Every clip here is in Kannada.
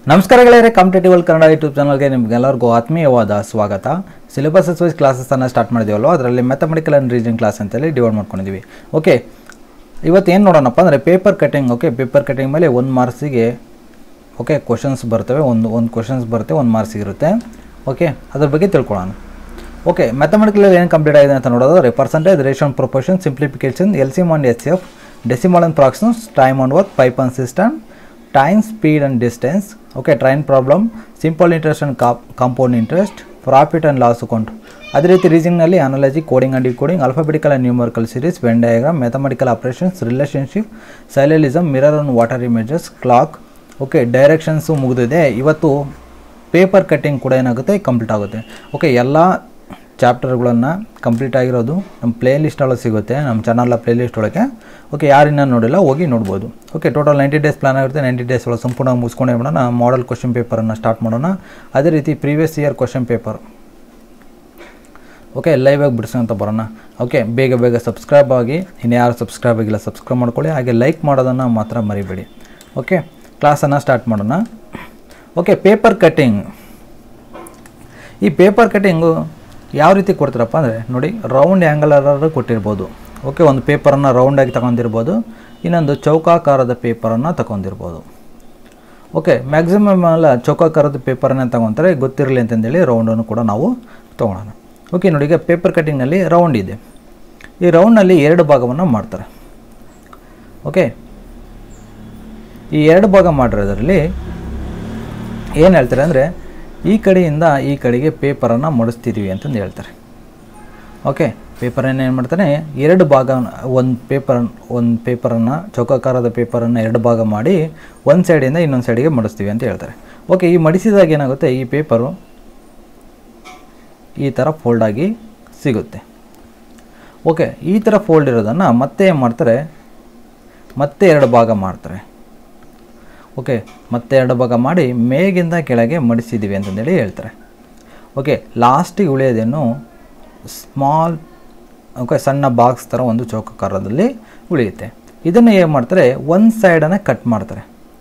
ನಮಸ್ಕಾರ ಗೆಳೆಯರೆ ಕಾಂಪಿಟೇಟಿವ್ ಕನ್ನಡ ಯೂಟ್ಯೂಬ್ ಚಾನಲ್ಗೆ ನಿಮ್ಗೆಲ್ಲರಿಗೂ ಆತ್ಮೀಯವಾದ ಸ್ವಾಗತ ಸಿಲೆಬಸ್ ವೈಸ್ ಕ್ಲಾಸಸ್ಸನ್ನು ಸ್ಟಾರ್ಟ್ ಮಾಡಿದ್ದೀವಲ್ವ ಅದರಲ್ಲಿ ಮ್ಯಾಥಮೆಟಿಕಲ್ ಆ್ಯಂಡ್ ರೀಸನಿಂಗ್ ಕ್ಲಾಸ್ ಅಂತೇಳಿ ಡಿವೈಡ್ ಮಾಡ್ಕೊಂಡಿದ್ದೀವಿ ಓಕೆ ಇವತ್ತು ಏನು ನೋಡೋಣಪ್ಪ ಅಂದರೆ paper cutting okay paper cutting ಮೇಲೆ ಒಂದು ಮಾರ್ಕ್ಸಿಗೆ ಓಕೆ ಕ್ವಶನ್ಸ್ ಬರ್ತವೆ ಒಂದು ಒಂದು ಕ್ವಶನ್ಸ್ ಬರುತ್ತೆ ಒಂದು ಮಾರ್ಕ್ಸ್ ಇರುತ್ತೆ ಓಕೆ ಅದ್ರ ಬಗ್ಗೆ ತಿಳ್ಕೊಳ್ಳೋಣ ಓಕೆ ಮ್ಯಾಥಮೆಟಿಕಲ್ ಏನು ಕಂಪ್ಲೀಟ್ ಆಗಿದೆ ಅಂತ ನೋಡೋದಾದ್ರೆ ಪರ್ಸೆಂಟೇಜ್ ರೇಷನ್ proportion simplification L C on S F decimal and fractions time on work pipe and cistern time speed and distance okay train problem simple interest and compound interest profit and loss account ಅದೇ ರೀತಿ ರೀಸನಿಂಗ್ನಲ್ಲಿ analogy coding and decoding alphabetical and numerical series Venn diagram mathematical operations relationship syllogism mirror on water images clock okay directions ಮುಗಿದಿದೆ ಇವತ್ತು ಪೇಪರ್ ಕಟ್ಟಿಂಗ್ ಕೂಡ ಏನಾಗುತ್ತೆ ಕಂಪ್ಲೀಟ್ ಆಗುತ್ತೆ ಓಕೆ ಎಲ್ಲ ಚಾಪ್ಟರ್ಗಳನ್ನು ಕಂಪ್ಲೀಟ್ ಆಗಿರೋದು ನಮ್ಮ ಪ್ಲೇ ಲಿಸ್ಟ್ ಒಳಗೆ ಸಿಗುತ್ತೆ ನಮ್ಮ ಚಾನಲ್ನ ಪ್ಲೇ ಲಿಸ್ಟ್ ಒಳಗೆ ಓಕೆ ಯಾರಿನ್ನ ನೋಡಿಲ್ಲ ಹೋಗಿ ನೋಡ್ಬೋದು okay total ninety days plan ಆಗಿರುತ್ತೆ ನೈಂಟಿ ಡೇಸ್ ಒಳಗೆ ಸಂಪೂರ್ಣ ಮುಗಿಸ್ಕೊಂಡೇ ಬಿಡೋಣ ಮಾಡಲ್ ಕ್ವಶನ್ ಪೇಪರನ್ನು ಸ್ಟಾರ್ಟ್ ಮಾಡೋಣ ಅದೇ ರೀತಿ previous year question paper okay live ಆಗಿ ಬಿಡಿಸ್ಕೊಂತ ಬರೋಣ ಓಕೆ ಬೇಗ ಬೇಗ ಸಬ್ಸ್ಕ್ರೈಬ್ ಆಗಿ ಇನ್ನು ಯಾರು ಸಬ್ಸ್ಕ್ರೈಬ್ ಆಗಿಲ್ಲ ಸಬ್ಸ್ಕ್ರೈಬ್ ಮಾಡ್ಕೊಳ್ಳಿ ಹಾಗೆ ಲೈಕ್ ಮಾಡೋದನ್ನು ಮಾತ್ರ ಮರಿಬೇಡಿ ಓಕೆ ಕ್ಲಾಸನ್ನು ಸ್ಟಾರ್ಟ್ ಮಾಡೋಣ ಓಕೆ ಪೇಪರ್ ಕಟ್ಟಿಂಗ್ ಈ ಪೇಪರ್ ಕಟ್ಟಿಂಗು ಯಾವ ರೀತಿ ಕೊಡ್ತಾರಪ್ಪ ಅಂದರೆ ನೋಡಿ ರೌಂಡ್ ಆ್ಯಂಗಲರಾದ್ರು ಕೊಟ್ಟಿರ್ಬೋದು ಓಕೆ ಒಂದು ಪೇಪರನ್ನು ರೌಂಡಾಗಿ ತಗೊಂಡಿರ್ಬೋದು ಇನ್ನೊಂದು ಚೌಕಾಕಾರದ ಪೇಪರನ್ನು ತಗೊಂಡಿರ್ಬೋದು ಓಕೆ ಮ್ಯಾಕ್ಸಿಮಮ್ ಎಲ್ಲ ಚೌಕಾಕಾರದ ಪೇಪರನ್ನೇ ತಗೊತಾರೆ ಗೊತ್ತಿರಲಿ ಅಂತಂದೇಳಿ ರೌಂಡನ್ನು ಕೂಡ ನಾವು ತೊಗೊಳೋಣ ಓಕೆ ನೋಡಿ ಈಗ ಪೇಪರ್ ಕಟ್ಟಿಂಗ್ನಲ್ಲಿ ರೌಂಡ್ ಇದೆ ಈ ರೌಂಡ್ನಲ್ಲಿ ಎರಡು ಭಾಗವನ್ನು ಮಾಡ್ತಾರೆ ಓಕೆ ಈ ಎರಡು ಭಾಗ ಮಾಡಿರೋದ್ರಲ್ಲಿ ಏನು ಹೇಳ್ತಾರೆ ಅಂದರೆ ಈ ಕಡೆಯಿಂದ ಈ ಕಡೆಗೆ ಪೇಪರನ್ನು ಮಡಿಸ್ತಿದ್ದೀವಿ ಅಂತಂದು ಹೇಳ್ತಾರೆ ಓಕೆ ಪೇಪರನ್ನು ಏನು ಮಾಡ್ತಾನೆ ಎರಡು ಭಾಗ ಒಂದು ಪೇಪರ್ ಒಂದು ಪೇಪರನ್ನು ಚೌಕಾಕಾರದ ಪೇಪರನ್ನು ಎರಡು ಭಾಗ ಮಾಡಿ ಒಂದು ಸೈಡಿಂದ ಇನ್ನೊಂದು ಸೈಡಿಗೆ ಮಡಿಸ್ತೀವಿ ಅಂತ ಹೇಳ್ತಾರೆ ಓಕೆ ಈ ಮಡಿಸಿದಾಗ ಏನಾಗುತ್ತೆ ಈ ಪೇಪರು ಈ ಥರ ಫೋಲ್ಡ್ ಆಗಿ ಸಿಗುತ್ತೆ ಓಕೆ ಈ ಥರ ಫೋಲ್ಡ್ ಇರೋದನ್ನು ಮತ್ತೆ ಏನು ಮಾಡ್ತಾರೆ ಮತ್ತೆ ಎರಡು ಭಾಗ ಮಾಡ್ತಾರೆ ಓಕೆ ಮತ್ತೆ ಎರಡು ಭಾಗ ಮಾಡಿ ಮೇಗಿಂದ ಕೆಳಗೆ ಮಡಿಸಿದ್ದೀವಿ ಅಂತಂದೇಳಿ ಹೇಳ್ತಾರೆ ಓಕೆ ಲಾಸ್ಟಿಗೆ ಉಳಿಯೋದೇನು ಸ್ಮಾಲ್ ಓಕೆ ಸಣ್ಣ ಬಾಕ್ಸ್ ಥರ ಒಂದು ಚೌಕಾಕಾರದಲ್ಲಿ ಉಳಿಯುತ್ತೆ ಇದನ್ನು ಏನು ಮಾಡ್ತಾರೆ ಒಂದು ಸೈಡನ್ನು ಕಟ್ ಮಾಡ್ತಾರೆ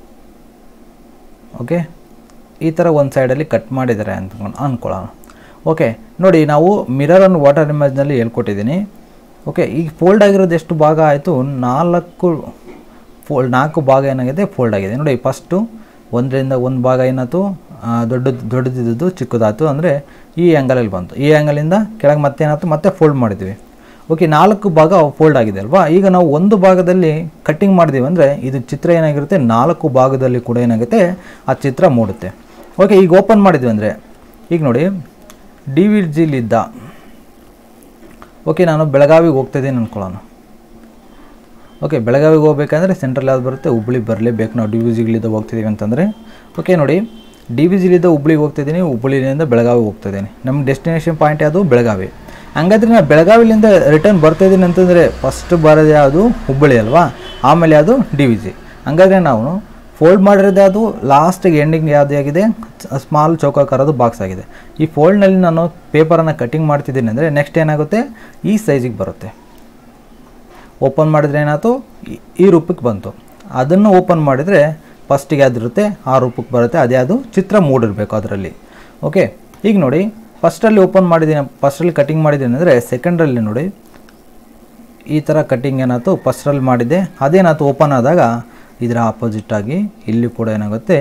ಓಕೆ ಈ ಥರ ಒಂದು ಸೈಡಲ್ಲಿ ಕಟ್ ಮಾಡಿದ್ದಾರೆ ಅಂತ ಅಂದ್ಕೊಳ್ಳೋಣ ಓಕೆ ನೋಡಿ ನಾವು ಮಿರರ್ ಅನ್ನು ವಾಟರ್ ಇಮೇಜ್ನಲ್ಲಿ ಹೇಳ್ಕೊಟ್ಟಿದ್ದೀನಿ ಓಕೆ ಈಗ ಫೋಲ್ಡ್ ಆಗಿರೋದು ಎಷ್ಟು ಭಾಗ ಆಯಿತು ನಾಲ್ಕು ಫೋಲ್ಡ್ ನಾಲ್ಕು ಭಾಗ ಏನಾಗಿದೆ ಫೋಲ್ಡ್ ಆಗಿದೆ ನೋಡಿ ಫಸ್ಟು ಒಂದರಿಂದ ಒಂದು ಭಾಗ ಏನಾಯ್ತು ದೊಡ್ಡದು ದೊಡ್ಡದಿದ್ದು ಚಿಕ್ಕದಾಯ್ತು ಅಂದರೆ ಈ ಆ್ಯಂಗಲಲ್ಲಿ ಬಂತು ಈ ಆ್ಯಂಗಲಿಂದ ಕೆಳಗೆ ಮತ್ತೆ ಏನಾಯ್ತು ಮತ್ತೆ ಫೋಲ್ಡ್ ಮಾಡಿದ್ವಿ ಓಕೆ ನಾಲ್ಕು ಭಾಗ ಫೋಲ್ಡ್ ಆಗಿದೆ ಅಲ್ವಾ ಈಗ ನಾವು ಒಂದು ಭಾಗದಲ್ಲಿ ಕಟ್ಟಿಂಗ್ ಮಾಡಿದ್ದೀವಿ ಅಂದರೆ ಇದು ಚಿತ್ರ ಏನಾಗಿರುತ್ತೆ ನಾಲ್ಕು ಭಾಗದಲ್ಲಿ ಕೂಡ ಏನಾಗುತ್ತೆ ಆ ಚಿತ್ರ ಮೂಡುತ್ತೆ ಓಕೆ ಈಗ ಓಪನ್ ಮಾಡಿದ್ವಿ ಅಂದರೆ ಈಗ ನೋಡಿ ಡಿ ವಿ ಜಿಲಿದ್ದ ಓಕೆ ನಾನು ಬೆಳಗಾವಿಗೆ ಹೋಗ್ತಾಯಿದ್ದೀನಿ ಅಂದ್ಕೊಳ್ಳೋಣ ಓಕೆ ಬೆಳಗಾವಿಗೆ ಹೋಗ್ಬೇಕಂದ್ರೆ ಸೆಂಟ್ರಲ್ ಯಾವ್ದು ಬರುತ್ತೆ ಹುಬ್ಳಿ ಬರಲೇಬೇಕು ನಾವು ಡಿ ವಿ ಜಿಗಳಿಂದ ಹೋಗ್ತಿದ್ದೀವಿ ಅಂತಂದರೆ ಓಕೆ ನೋಡಿ ಡಿ ವಿ ಜಿಲಿಂದ ಹುಬ್ಳಿಗೆ ಹೋಗ್ತಿದ್ದೀನಿ ಹುಬ್ಳಿಲಿಂದ ಬೆಳಗಾವಿಗೆ ಹೋಗ್ತಾಯಿದ್ದೀನಿ ನಮ್ಮ ಡೆಸ್ಟಿನೇಷನ್ ಪಾಯಿಂಟ್ ಯಾವುದು ಬೆಳಗಾವಿ ಹಂಗಾದ್ರೆ ನಾನು ಬೆಳಗಾವಿಲಿಂದ ರಿಟರ್ನ್ ಬರ್ತಾಯಿದ್ದೀನಿ ಅಂತಂದರೆ ಫಸ್ಟ್ ಬರೋದು ಯಾವುದು ಹುಬ್ಬಳ್ಳಿ ಅಲ್ವಾ ಆಮೇಲೆ ಯಾವುದು ಡಿ ವಿ ಜಿ ಹಂಗಾದ್ರೆ ನಾವು ಫೋಲ್ಡ್ ಮಾಡಿರೋದು ಯಾವುದು ಲಾಸ್ಟಿಗೆ ಎಂಡಿಂಗ್ ಯಾವುದು ಆಗಿದೆ ಸ್ಮಾಲ್ ಚೌಕಾಕಾರದ ಬಾಕ್ಸ್ ಆಗಿದೆ ಈ ಫೋಲ್ಡ್ನಲ್ಲಿ ನಾನು ಪೇಪರನ್ನು ಕಟಿಂಗ್ ಮಾಡ್ತಿದ್ದೀನಿ ಅಂದರೆ ನೆಕ್ಸ್ಟ್ ಏನಾಗುತ್ತೆ ಈ ಸೈಜಿಗೆ ಬರುತ್ತೆ ಓಪನ್ ಮಾಡಿದ್ರೆ ಏನಾಯ್ತು ಈ- ಈ ರೂಪಕ್ಕೆ ಬಂತು ಅದನ್ನು ಓಪನ್ ಮಾಡಿದರೆ ಫಸ್ಟಿಗೆ ಯಾವ್ದಿರುತ್ತೆ ಆ ರೂಪಕ್ಕೆ ಬರುತ್ತೆ ಅದೇ ಅದು ಚಿತ್ರ ಮೂಡಿರಬೇಕು ಅದರಲ್ಲಿ ಓಕೆ ಈಗ ನೋಡಿ ಫಸ್ಟಲ್ಲಿ ಓಪನ್ ಮಾಡಿದ್ದೀನಿ ಫಸ್ಟಲ್ಲಿ ಕಟಿಂಗ್ ಮಾಡಿದ್ದೀನಿ ಅಂದರೆ ಸೆಕೆಂಡಲ್ಲಿ ನೋಡಿ ಈ ಥರ ಕಟ್ಟಿಂಗ್ ಏನಾಯ್ತು ಫಸ್ಟಲ್ಲಿ ಮಾಡಿದ್ದೆ ಅದೇನಾಯ್ತು ಓಪನ್ ಆದಾಗ ಇದರ ಆಪೋಸಿಟ್ಟಾಗಿ ಇಲ್ಲಿ ಕೂಡ ಏನಾಗುತ್ತೆ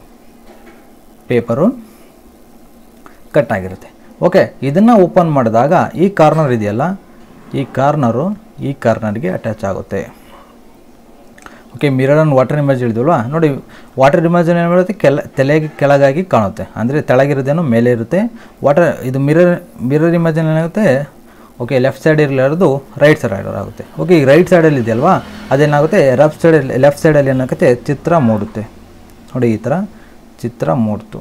ಪೇಪರು ಕಟ್ ಆಗಿರುತ್ತೆ ಓಕೆ ಇದನ್ನು ಓಪನ್ ಮಾಡಿದಾಗ ಈ ಕಾರ್ನರ್ ಇದೆಯಲ್ಲ ಈ ಕಾರ್ನರು ಈ ಕಾರ್ನರ್ಗೆ ಅಟ್ಯಾಚ್ ಆಗುತ್ತೆ okay mirror and water image ಹೇಳಿದ್ವಲ್ವಾ ನೋಡಿ ವಾಟರ್ ಇಮೇಜ್ ಏನು ಮಾಡುತ್ತೆ ಕೆಲ ತಲೆಗೆ ಕೆಳಗಾಗಿ ಕಾಣುತ್ತೆ ಅಂದರೆ ತೆಳಗಿರೋದೇನೋ ಮೇಲೆ ಇರುತ್ತೆ ವಾಟರ್ ಇದು ಮಿರರ್ ಮಿರರ್ ಇಮೇಜ್ ಏನಾಗುತ್ತೆ ಓಕೆ ಲೆಫ್ಟ್ ಸೈಡ್ ಇರಲಾರದು ರೈಟ್ ಸೈಡ್ ಆಗುತ್ತೆ ಓಕೆ ಈಗ ರೈಟ್ ಸೈಡಲ್ಲಿ ಇದೆಯಲ್ವಾ ಅದೇನಾಗುತ್ತೆ ಲೆಫ್ಟ್ ಸೈಡಲ್ಲಿ ಲೆಫ್ಟ್ ಸೈಡಲ್ಲಿ ಏನಾಗುತ್ತೆ ಚಿತ್ರ ಮೂಡುತ್ತೆ ನೋಡಿ ಈ ಥರ ಚಿತ್ರ ಮೂಡ್ತು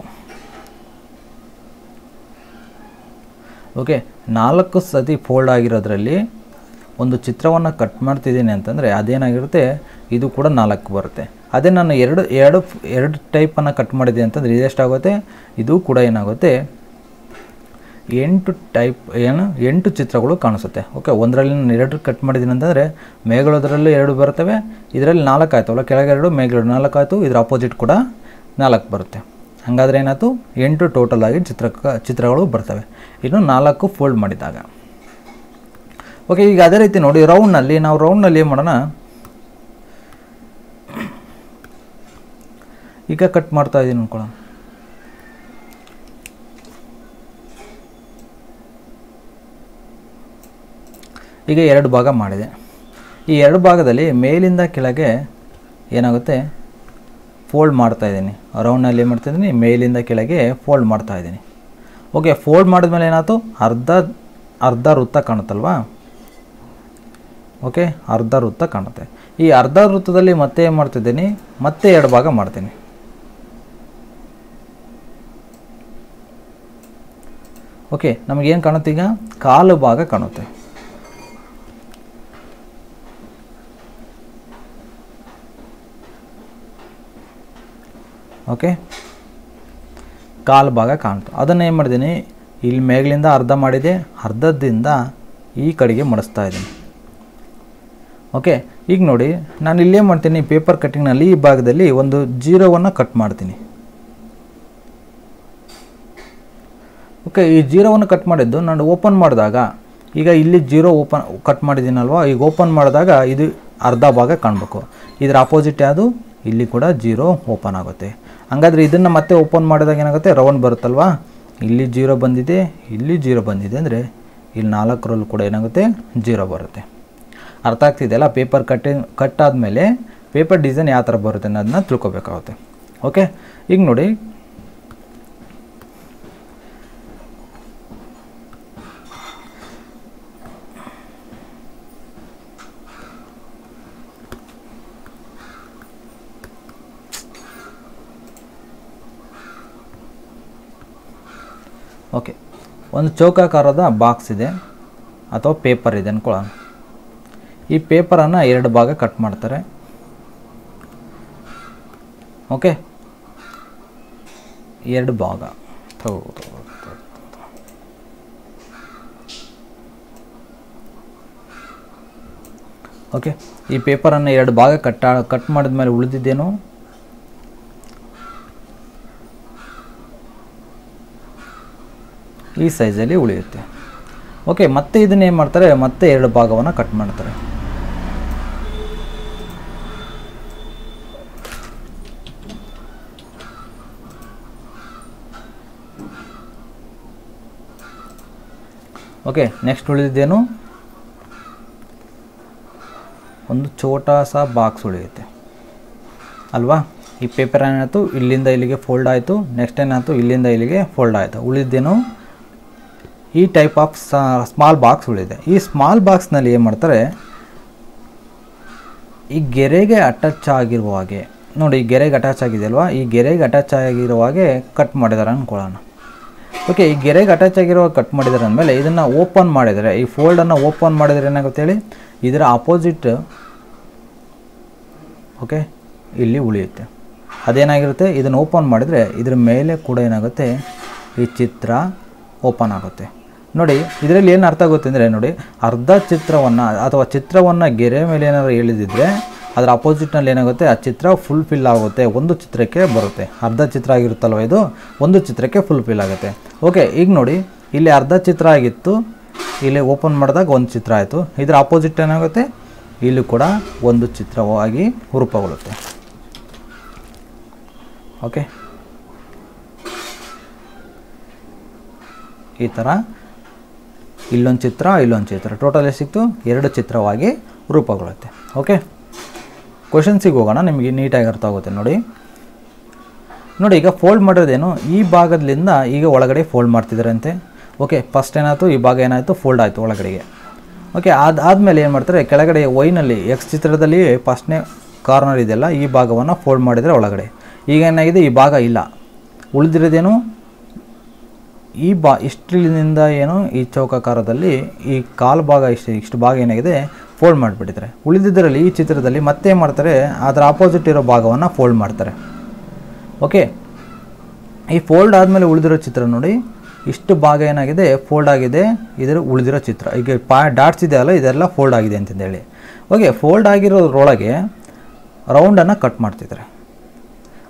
ಓಕೆ ನಾಲ್ಕು ಸತಿ ಫೋಲ್ಡ್ ಆಗಿರೋದ್ರಲ್ಲಿ ಒಂದು ಚಿತ್ರವನ್ನು ಕಟ್ ಮಾಡ್ತಿದ್ದೀನಿ ಅಂತಂದರೆ ಅದೇನಾಗಿರುತ್ತೆ ಇದು ಕೂಡ ನಾಲ್ಕು ಬರುತ್ತೆ ಅದೇ ನಾನು ಎರಡು ಎರಡು ಎರಡು ಟೈಪನ್ನು ಕಟ್ ಮಾಡಿದ್ದೀನಿ ಅಂತಂದರೆ ಇದೆಷ್ಟಾಗುತ್ತೆ ಇದು ಕೂಡ ಏನಾಗುತ್ತೆ ಎಂಟು ಟೈಪ್ ಏನು ಎಂಟು ಚಿತ್ರಗಳು ಕಾಣಿಸುತ್ತೆ ಓಕೆ ಒಂದರಲ್ಲಿ ನಾನು ಎರಡು ಕಟ್ ಮಾಡಿದ್ದೀನಿ ಅಂತಂದರೆ ಮೇಗಳೋದ್ರಲ್ಲೂ ಎರಡು ಬರ್ತವೆ ಇದರಲ್ಲಿ ನಾಲ್ಕು ಆಯ್ತವಲ್ಲ ಕೆಳಗೆ ಎರಡು ಮೇಗೆರಡು ನಾಲ್ಕು ಆಯಿತು ಇದ್ರ ಅಪೋಸಿಟ್ ಕೂಡ ನಾಲ್ಕು ಬರುತ್ತೆ ಹಾಗಾದರೆ ಏನಾಯ್ತು ಎಂಟು ಟೋಟಲ್ ಆಗಿ ಚಿತ್ರ ಚಿತ್ರಗಳು ಬರ್ತವೆ ಇನ್ನು ನಾಲ್ಕು ಫೋಲ್ಡ್ ಮಾಡಿದಾಗ ಓಕೆ ಈಗ ಅದೇ ರೀತಿ ನೋಡಿ ರೌಂಡ್ನಲ್ಲಿ ನಾವು ರೌಂಡ್ನಲ್ಲಿ ಏನು ಮಾಡೋಣ ಈಗ ಕಟ್ ಮಾಡ್ತಾ ಇದ್ದೀನಿ ಅನ್ಕೊಳ್ಳೋಣ ಈಗ ಎರಡು ಭಾಗ ಮಾಡಿದೆ ಈ ಎರಡು ಭಾಗದಲ್ಲಿ ಮೇಲಿಂದ ಕೆಳಗೆ ಏನಾಗುತ್ತೆ ಫೋಲ್ಡ್ ಮಾಡ್ತಾ ಇದ್ದೀನಿ ರೌಂಡ್ನಲ್ಲಿ ಏನು ಮಾಡ್ತಾ ಇದ್ದೀನಿ ಮೇಲಿಂದ ಕೆಳಗೆ ಫೋಲ್ಡ್ ಮಾಡ್ತಾ ಇದ್ದೀನಿ ಓಕೆ ಫೋಲ್ಡ್ ಮಾಡಿದ್ಮೇಲೆ ಏನಾಯ್ತು ಅರ್ಧ ಅರ್ಧ ವೃತ್ತ ಕಾಣುತ್ತಲ್ವಾ ಓಕೆ ಅರ್ಧ ವೃತ್ತ ಕಾಣುತ್ತೆ ಈ ಅರ್ಧ ವೃತ್ತದಲ್ಲಿ ಮತ್ತೆ ಏನು ಮಾಡ್ತಿದ್ದೀನಿ ಮತ್ತೆ ಎರಡು ಭಾಗ ಮಾಡ್ತೀನಿ ಓಕೆ ನಮಗೇನು ಕಾಣುತ್ತೆ ಈಗ ಕಾಲು ಭಾಗ ಕಾಣುತ್ತೆ ಓಕೆ ಕಾಲು ಭಾಗ ಕಾಣ್ತು ಅದನ್ನು ಏನು ಮಾಡಿದ್ದೀನಿ ಇಲ್ಲಿ ಮೇಲಿಂದ ಅರ್ಧ ಮಾಡಿದೆ ಅರ್ಧದಿಂದ ಈ ಕಡೆಗೆ ಮಡಿಸ್ತಾ ಇದ್ದೀನಿ ಓಕೆ ಈಗ ನೋಡಿ ನಾನು ಇಲ್ಲೇನು ಮಾಡ್ತೀನಿ ಪೇಪರ್ ಕಟ್ಟಿಂಗ್ನಲ್ಲಿ ಈ ಭಾಗದಲ್ಲಿ ಒಂದು ಜೀರೋವನ್ನು ಕಟ್ ಮಾಡ್ತೀನಿ ಓಕೆ ಈ ಜೀರೋವನ್ನು ಕಟ್ ಮಾಡಿದ್ದು ನಾನು ಓಪನ್ ಮಾಡಿದಾಗ ಈಗ ಇಲ್ಲಿ ಜೀರೋ ಓಪನ್ ಕಟ್ ಮಾಡಿದ್ದೀನಲ್ವ ಈಗ ಓಪನ್ ಮಾಡಿದಾಗ ಇದು ಅರ್ಧ ಭಾಗ ಕಾಣಬೇಕು ಇದರ ಆಪೋಸಿಟ್ ಯಾವುದು ಇಲ್ಲಿ ಕೂಡ ಜೀರೋ ಓಪನ್ ಆಗುತ್ತೆ ಹಂಗಾದ್ರೆ ಇದನ್ನು ಮತ್ತೆ ಓಪನ್ ಮಾಡಿದಾಗ ಏನಾಗುತ್ತೆ ರೌಂಡ್ ಬರುತ್ತಲ್ವಾ ಇಲ್ಲಿ ಜೀರೋ ಬಂದಿದೆ ಇಲ್ಲಿ ಜೀರೋ ಬಂದಿದೆ ಅಂದರೆ ಇಲ್ಲಿ ನಾಲ್ಕರಲ್ಲೂ ಕೂಡ ಏನಾಗುತ್ತೆ ಜೀರೋ ಬರುತ್ತೆ ಅರ್ಥ ಆಗ್ತಿದೆಯಲ್ಲ ಪೇಪರ್ ಕಟ್ಟಿ ಕಟ್ ಆದಮೇಲೆ ಪೇಪರ್ ಡಿಸೈನ್ ಯಾವ ಥರ ಬರುತ್ತೆ ಅನ್ನೋದನ್ನ ತಿಳ್ಕೊಬೇಕಾಗುತ್ತೆ ಓಕೆ ಈಗ ನೋಡಿ ಓಕೆ ಒಂದು ಚೌಕಾಕಾರದ ಬಾಕ್ಸ್ ಇದೆ ಅಥವಾ ಪೇಪರ್ ಇದೆ ಅನ್ಕೊಳ್ಳೋಣ ಈ ಪೇಪರನ್ನು ಎರಡು ಭಾಗ ಕಟ್ ಮಾಡ್ತಾರೆ ಓಕೆ ಎರಡು ಭಾಗ ಥು, ಥು, ಥು, ಥು, ಥು. ಓಕೆ ಈ ಪೇಪರನ್ನು ಎರಡು ಭಾಗ ಕಟ್ ಕಟ್ ಮಾಡಿದ ಮೇಲೆ ಉಳಿದಿದ್ದೇನು ಈ ಸೈಜಲ್ಲಿ ಉಳಿಯುತ್ತೆ ಓಕೆ ಮತ್ತೆ ಇದನ್ನ ಏನು ಮಾಡ್ತಾರೆ ಮತ್ತೆ ಎರಡು ಭಾಗವನ್ನು ಕಟ್ ಮಾಡ್ತಾರೆ ಓಕೆ ನೆಕ್ಸ್ಟ್ ಉಳಿದಿದ್ದೇನು ಒಂದು ಚೋಟಾ ಸಹ ಬಾಕ್ಸ್ ಉಳಿಯುತ್ತೆ ಅಲ್ವಾ ಈ ಪೇಪರ್ ಏನಾಯಿತು ಇಲ್ಲಿಂದ ಇಲ್ಲಿಗೆ ಫೋಲ್ಡ್ ಆಯಿತು ನೆಕ್ಸ್ಟ್ ಏನಾಯಿತು ಇಲ್ಲಿಂದ ಇಲ್ಲಿಗೆ ಫೋಲ್ಡ್ ಆಯಿತು ಉಳಿದೇನು ಈ ಟೈಪ್ ಆಫ್ ಸ್ಮಾಲ್ ಬಾಕ್ಸ್ ಉಳಿದೆ ಈ ಸ್ಮಾಲ್ ಬಾಕ್ಸ್ನಲ್ಲಿ ಏನು ಮಾಡ್ತಾರೆ ಈ ಗೆರೆಗೆ ಅಟ್ಯಾಚ್ ಆಗಿರುವ ಹಾಗೆ ನೋಡಿ ಈ ಗೆರೆಗೆ ಅಟ್ಯಾಚ್ ಆಗಿದೆ ಅಲ್ವಾ ಈ ಗೆರೆಗೆ ಅಟ್ಯಾಚ್ ಆಗಿರೋ ಹಾಗೆ ಕಟ್ ಮಾಡಿದ್ದಾರೆ ಅಂದ್ಕೊಳ್ಳೋಣ ಓಕೆ ಈ ಗೆರೆಗೆ ಅಟ್ಯಾಚ್ ಆಗಿರೋ ಕಟ್ ಮಾಡಿದ್ದಾರೆ ಅಂದಮೇಲೆ ಇದನ್ನು ಓಪನ್ ಮಾಡಿದರೆ ಈ ಫೋಲ್ಡನ್ನು ಓಪನ್ ಮಾಡಿದರೆ ಏನಾಗುತ್ತೆ ಹೇಳಿ ಇದರ ಆಪೋಸಿಟ್ ಓಕೆ ಇಲ್ಲಿ ಉಳಿಯುತ್ತೆ ಅದೇನಾಗಿರುತ್ತೆ ಇದನ್ನು ಓಪನ್ ಮಾಡಿದರೆ ಇದ್ರ ಮೇಲೆ ಕೂಡ ಏನಾಗುತ್ತೆ ಈ ಚಿತ್ರ ಓಪನ್ ಆಗುತ್ತೆ ನೋಡಿ ಇದರಲ್ಲಿ ಏನು ಅರ್ಥ ಆಗುತ್ತೆ ಅಂದರೆ ನೋಡಿ ಅರ್ಧ ಚಿತ್ರವನ್ನು ಅಥವಾ ಚಿತ್ರವನ್ನು ಗೆರೆ ಮೇಲೆ ಏನಾದ್ರು ಎಳೆದಿದ್ರೆ ಅದರ ಅಪೋಸಿಟ್ನಲ್ಲಿ ಏನಾಗುತ್ತೆ ಆ ಚಿತ್ರ ಫುಲ್ ಫಿಲ್ ಆಗುತ್ತೆ ಒಂದು ಚಿತ್ರಕ್ಕೆ ಬರುತ್ತೆ ಅರ್ಧ ಚಿತ್ರ ಆಗಿರುತ್ತಲ್ವ ಇದು ಒಂದು ಚಿತ್ರಕ್ಕೆ ಫುಲ್ ಫಿಲ್ ಆಗುತ್ತೆ ಓಕೆ ಈಗ ನೋಡಿ ಇಲ್ಲಿ ಅರ್ಧ ಚಿತ್ರ ಆಗಿತ್ತು ಇಲ್ಲಿ ಓಪನ್ ಮಾಡಿದಾಗ ಒಂದು ಚಿತ್ರ ಆಯಿತು ಇದರ ಅಪೋಸಿಟ್ ಏನಾಗುತ್ತೆ ಇಲ್ಲಿ ಕೂಡ ಒಂದು ಚಿತ್ರವಾಗಿ ರೂಪುಗೊಳ್ಳುತ್ತೆ ಓಕೆ ಈ ಥರ ಇಲ್ಲೊಂದು ಚಿತ್ರ ಇಲ್ಲೊಂದು ಚಿತ್ರ ಟೋಟಲ್ ಎಷ್ಟು ಸಿಕ್ತು ಎರಡು ಚಿತ್ರವಾಗಿ ರೂಪುಗೊಳ್ಳುತ್ತೆ ಓಕೆ ಕ್ವಶನ್ಸಿಗೆ ಹೋಗೋಣ ನಿಮಗೆ ನೀಟಾಗಿ ಅರ್ಥ ಆಗುತ್ತೆ ನೋಡಿ ನೋಡಿ ಈಗ ಫೋಲ್ಡ್ ಮಾಡಿರೋದೇನು ಈ ಭಾಗದಿಂದ ಈಗ ಒಳಗಡೆ ಫೋಲ್ಡ್ ಮಾಡ್ತಿದ್ದಾರಂತೆ ಓಕೆ ಫಸ್ಟ್ ಏನಾಯಿತು ಈ ಭಾಗ ಏನಾಯಿತು ಫೋಲ್ಡ್ ಆಯಿತು ಒಳಗಡೆಗೆ ಓಕೆ ಅದು ಆದಮೇಲೆ ಏನು ಮಾಡ್ತಾರೆ ಕೆಳಗಡೆ ವೈನಲ್ಲಿ ಎಕ್ಸ್ ಚಿತ್ರದಲ್ಲಿ ಫಸ್ಟ್ನೇ ಕಾರ್ನರ್ ಇದೆಯಲ್ಲ ಈ ಭಾಗವನ್ನು ಫೋಲ್ಡ್ ಮಾಡಿದರೆ ಒಳಗಡೆ ಈಗ ಏನಾಗಿದೆ ಈ ಭಾಗ ಇಲ್ಲ ಉಳಿದಿರೋದೇನು ಈ ಬಾ ಇಷ್ಟರಿಂದ ಏನು ಈ ಚೌಕಾಕಾರದಲ್ಲಿ ಈ ಕಾಲು ಭಾಗ ಇಷ್ಟು ಇಷ್ಟು ಭಾಗ ಏನಾಗಿದೆ ಫೋಲ್ಡ್ ಮಾಡಿಬಿಟ್ಟಿದ್ದಾರೆ ಉಳಿದಿದ್ದರಲ್ಲಿ ಈ ಚಿತ್ರದಲ್ಲಿ ಮತ್ತೆ ಏನು ಮಾಡ್ತಾರೆ ಅದರ ಆಪೋಸಿಟ್ ಇರೋ ಭಾಗವನ್ನು ಫೋಲ್ಡ್ ಮಾಡ್ತಾರೆ ಓಕೆ ಈ ಫೋಲ್ಡ್ ಆದಮೇಲೆ ಉಳಿದಿರೋ ಚಿತ್ರ ನೋಡಿ ಇಷ್ಟು ಭಾಗ ಏನಾಗಿದೆ ಫೋಲ್ಡ್ ಆಗಿದೆ ಇದರ ಉಳಿದಿರೋ ಚಿತ್ರ ಈಗ ಪಾ ಡಾಟ್ಸ್ ಇದೆ ಅಲ್ಲ ಇದೆಲ್ಲ ಫೋಲ್ಡ್ ಆಗಿದೆ ಅಂತಂದೇಳಿ ಓಕೆ ಫೋಲ್ಡ್ ಆಗಿರೋದ್ರೊಳಗೆ ರೌಂಡನ್ನು ಕಟ್ ಮಾಡ್ತಿದ್ದಾರೆ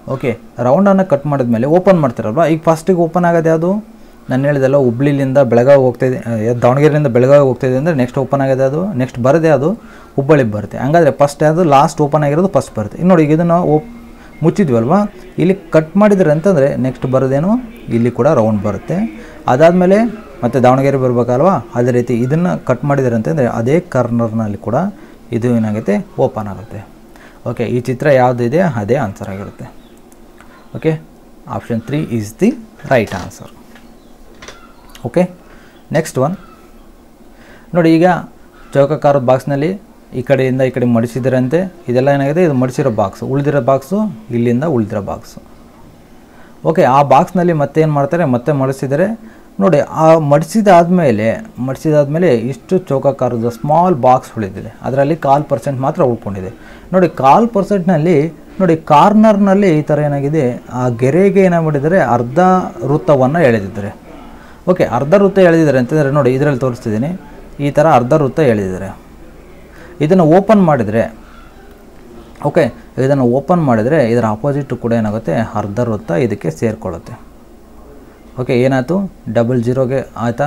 ಓಕೆ ರೌಂಡನ್ನು ಕಟ್ ಮಾಡಿದ್ಮೇಲೆ ಓಪನ್ ಮಾಡ್ತಿರಲ್ವ ಈಗ ಫಸ್ಟಿಗೆ ಓಪನ್ ಆಗೋದು ಯಾವುದು ನಾನು ಹೇಳಿದೆಲ್ಲ ಹುಬ್ಳಿಲಿಂದ ಬೆಳಗಾವಿ ಹೋಗ್ತಾಯಿದೆ ದಾವಣಗೆರೆಯಿಂದ ಬೆಳಗಾವಿ ಹೋಗ್ತಾಯಿದೆ ಅಂದರೆ ನೆಕ್ಸ್ಟ್ ಓಪನ್ ಆಗೋದು ಅದು ನೆಕ್ಸ್ಟ್ ಬರೋದೇ ಅದು ಹುಬ್ಬಳ್ಳಿಗೆ ಬರುತ್ತೆ ಹಂಗಾದ್ರೆ ಫಸ್ಟ್ ಯಾವುದು ಲಾಸ್ಟ್ ಓಪನ್ ಆಗಿರೋದು ಫಸ್ಟ್ ಬರುತ್ತೆ ಇನ್ನು ನೋಡಿ ಈಗ ಇದನ್ನು ಓಪ್ ಮುಚ್ಚಿದ್ವಲ್ವಾ ಇಲ್ಲಿ ಕಟ್ ಮಾಡಿದ್ರೆ ಅಂತಂದರೆ ನೆಕ್ಸ್ಟ್ ಬರೋದೇನು ಇಲ್ಲಿ ಕೂಡ ರೌಂಡ್ ಬರುತ್ತೆ ಅದಾದಮೇಲೆ ಮತ್ತೆ ದಾವಣಗೆರೆ ಬರಬೇಕಲ್ವಾ ಅದೇ ರೀತಿ ಇದನ್ನು ಕಟ್ ಮಾಡಿದ್ರೆ ಅಂತಂದರೆ ಅದೇ ಕಾರ್ನರ್ನಲ್ಲಿ ಕೂಡ ಇದು ಏನಾಗುತ್ತೆ ಓಪನ್ ಆಗುತ್ತೆ ಓಕೆ ಈ ಚಿತ್ರ ಯಾವುದಿದೆ ಅದೇ ಆನ್ಸರ್ ಆಗಿರುತ್ತೆ okay option three is the right answer okay next one ನೋಡಿ ಈಗ ಚೌಕಾಕಾರದ ಬಾಕ್ಸ್ನಲ್ಲಿ ಈ ಕಡೆಯಿಂದ ಈ ಕಡೆ ಮಡಿಸಿದ್ರಂತೆ ಇದೆಲ್ಲ ಏನಾಗಿದೆ ಇದು ಮಡಿಸಿರೋ ಬಾಕ್ಸ್ ಉಳಿದಿರೋ ಬಾಕ್ಸು ಇಲ್ಲಿಂದ ಉಳಿದಿರೋ ಬಾಕ್ಸು ಓಕೆ ಆ ಬಾಕ್ಸ್ನಲ್ಲಿ ಮತ್ತೆ ಏನು ಮಾಡ್ತಾರೆ ಮತ್ತೆ ಮಡಿಸಿದರೆ ನೋಡಿ ಆ ಮಡಿಸಿದಾದ್ಮೇಲೆ ಮಡಿಸಿದಾದ್ಮೇಲೆ ಇಷ್ಟು ಚೌಕಾಕಾರದ ಸ್ಮಾಲ್ ಬಾಕ್ಸ್ ಉಳಿದಿದೆ ಅದರಲ್ಲಿ ಕಾಲು ಪರ್ಸೆಂಟ್ ಮಾತ್ರ ಉಳ್ಕೊಂಡಿದೆ ನೋಡಿ ಕಾಲು ಪರ್ಸೆಂಟ್ನಲ್ಲಿ ನೋಡಿ ಕಾರ್ನರ್ನಲ್ಲಿ ಈ ಥರ ಏನಾಗಿದೆ ಆ ಗೆರೆಗೆ ಏನು ಮಾಡಿದ್ದಾರೆ ಅರ್ಧ ವೃತ್ತವನ್ನು ಎಳೆದಿದ್ದಾರೆ ಓಕೆ ಅರ್ಧ ವೃತ್ತ ಎಳೆದಿದ್ದಾರೆ ಅಂತಂದರೆ ನೋಡಿ ಇದರಲ್ಲಿ ತೋರಿಸ್ತಿದ್ದೀನಿ ಈ ಥರ ಅರ್ಧ ವೃತ್ತ ಎಳೆದಿದ್ದಾರೆ ಇದನ್ನು ಓಪನ್ ಮಾಡಿದರೆ ಓಕೆ ಇದನ್ನು ಓಪನ್ ಮಾಡಿದರೆ ಇದರ ಅಪೋಸಿಟ್ ಕೂಡ ಏನಾಗುತ್ತೆ ಅರ್ಧ ವೃತ್ತ ಇದಕ್ಕೆ ಸೇರಿಕೊಳ್ಳುತ್ತೆ ಓಕೆ ಏನಾಯಿತು ಡಬಲ್ ಜೀರೋಗೆ ಆಯಿತಾ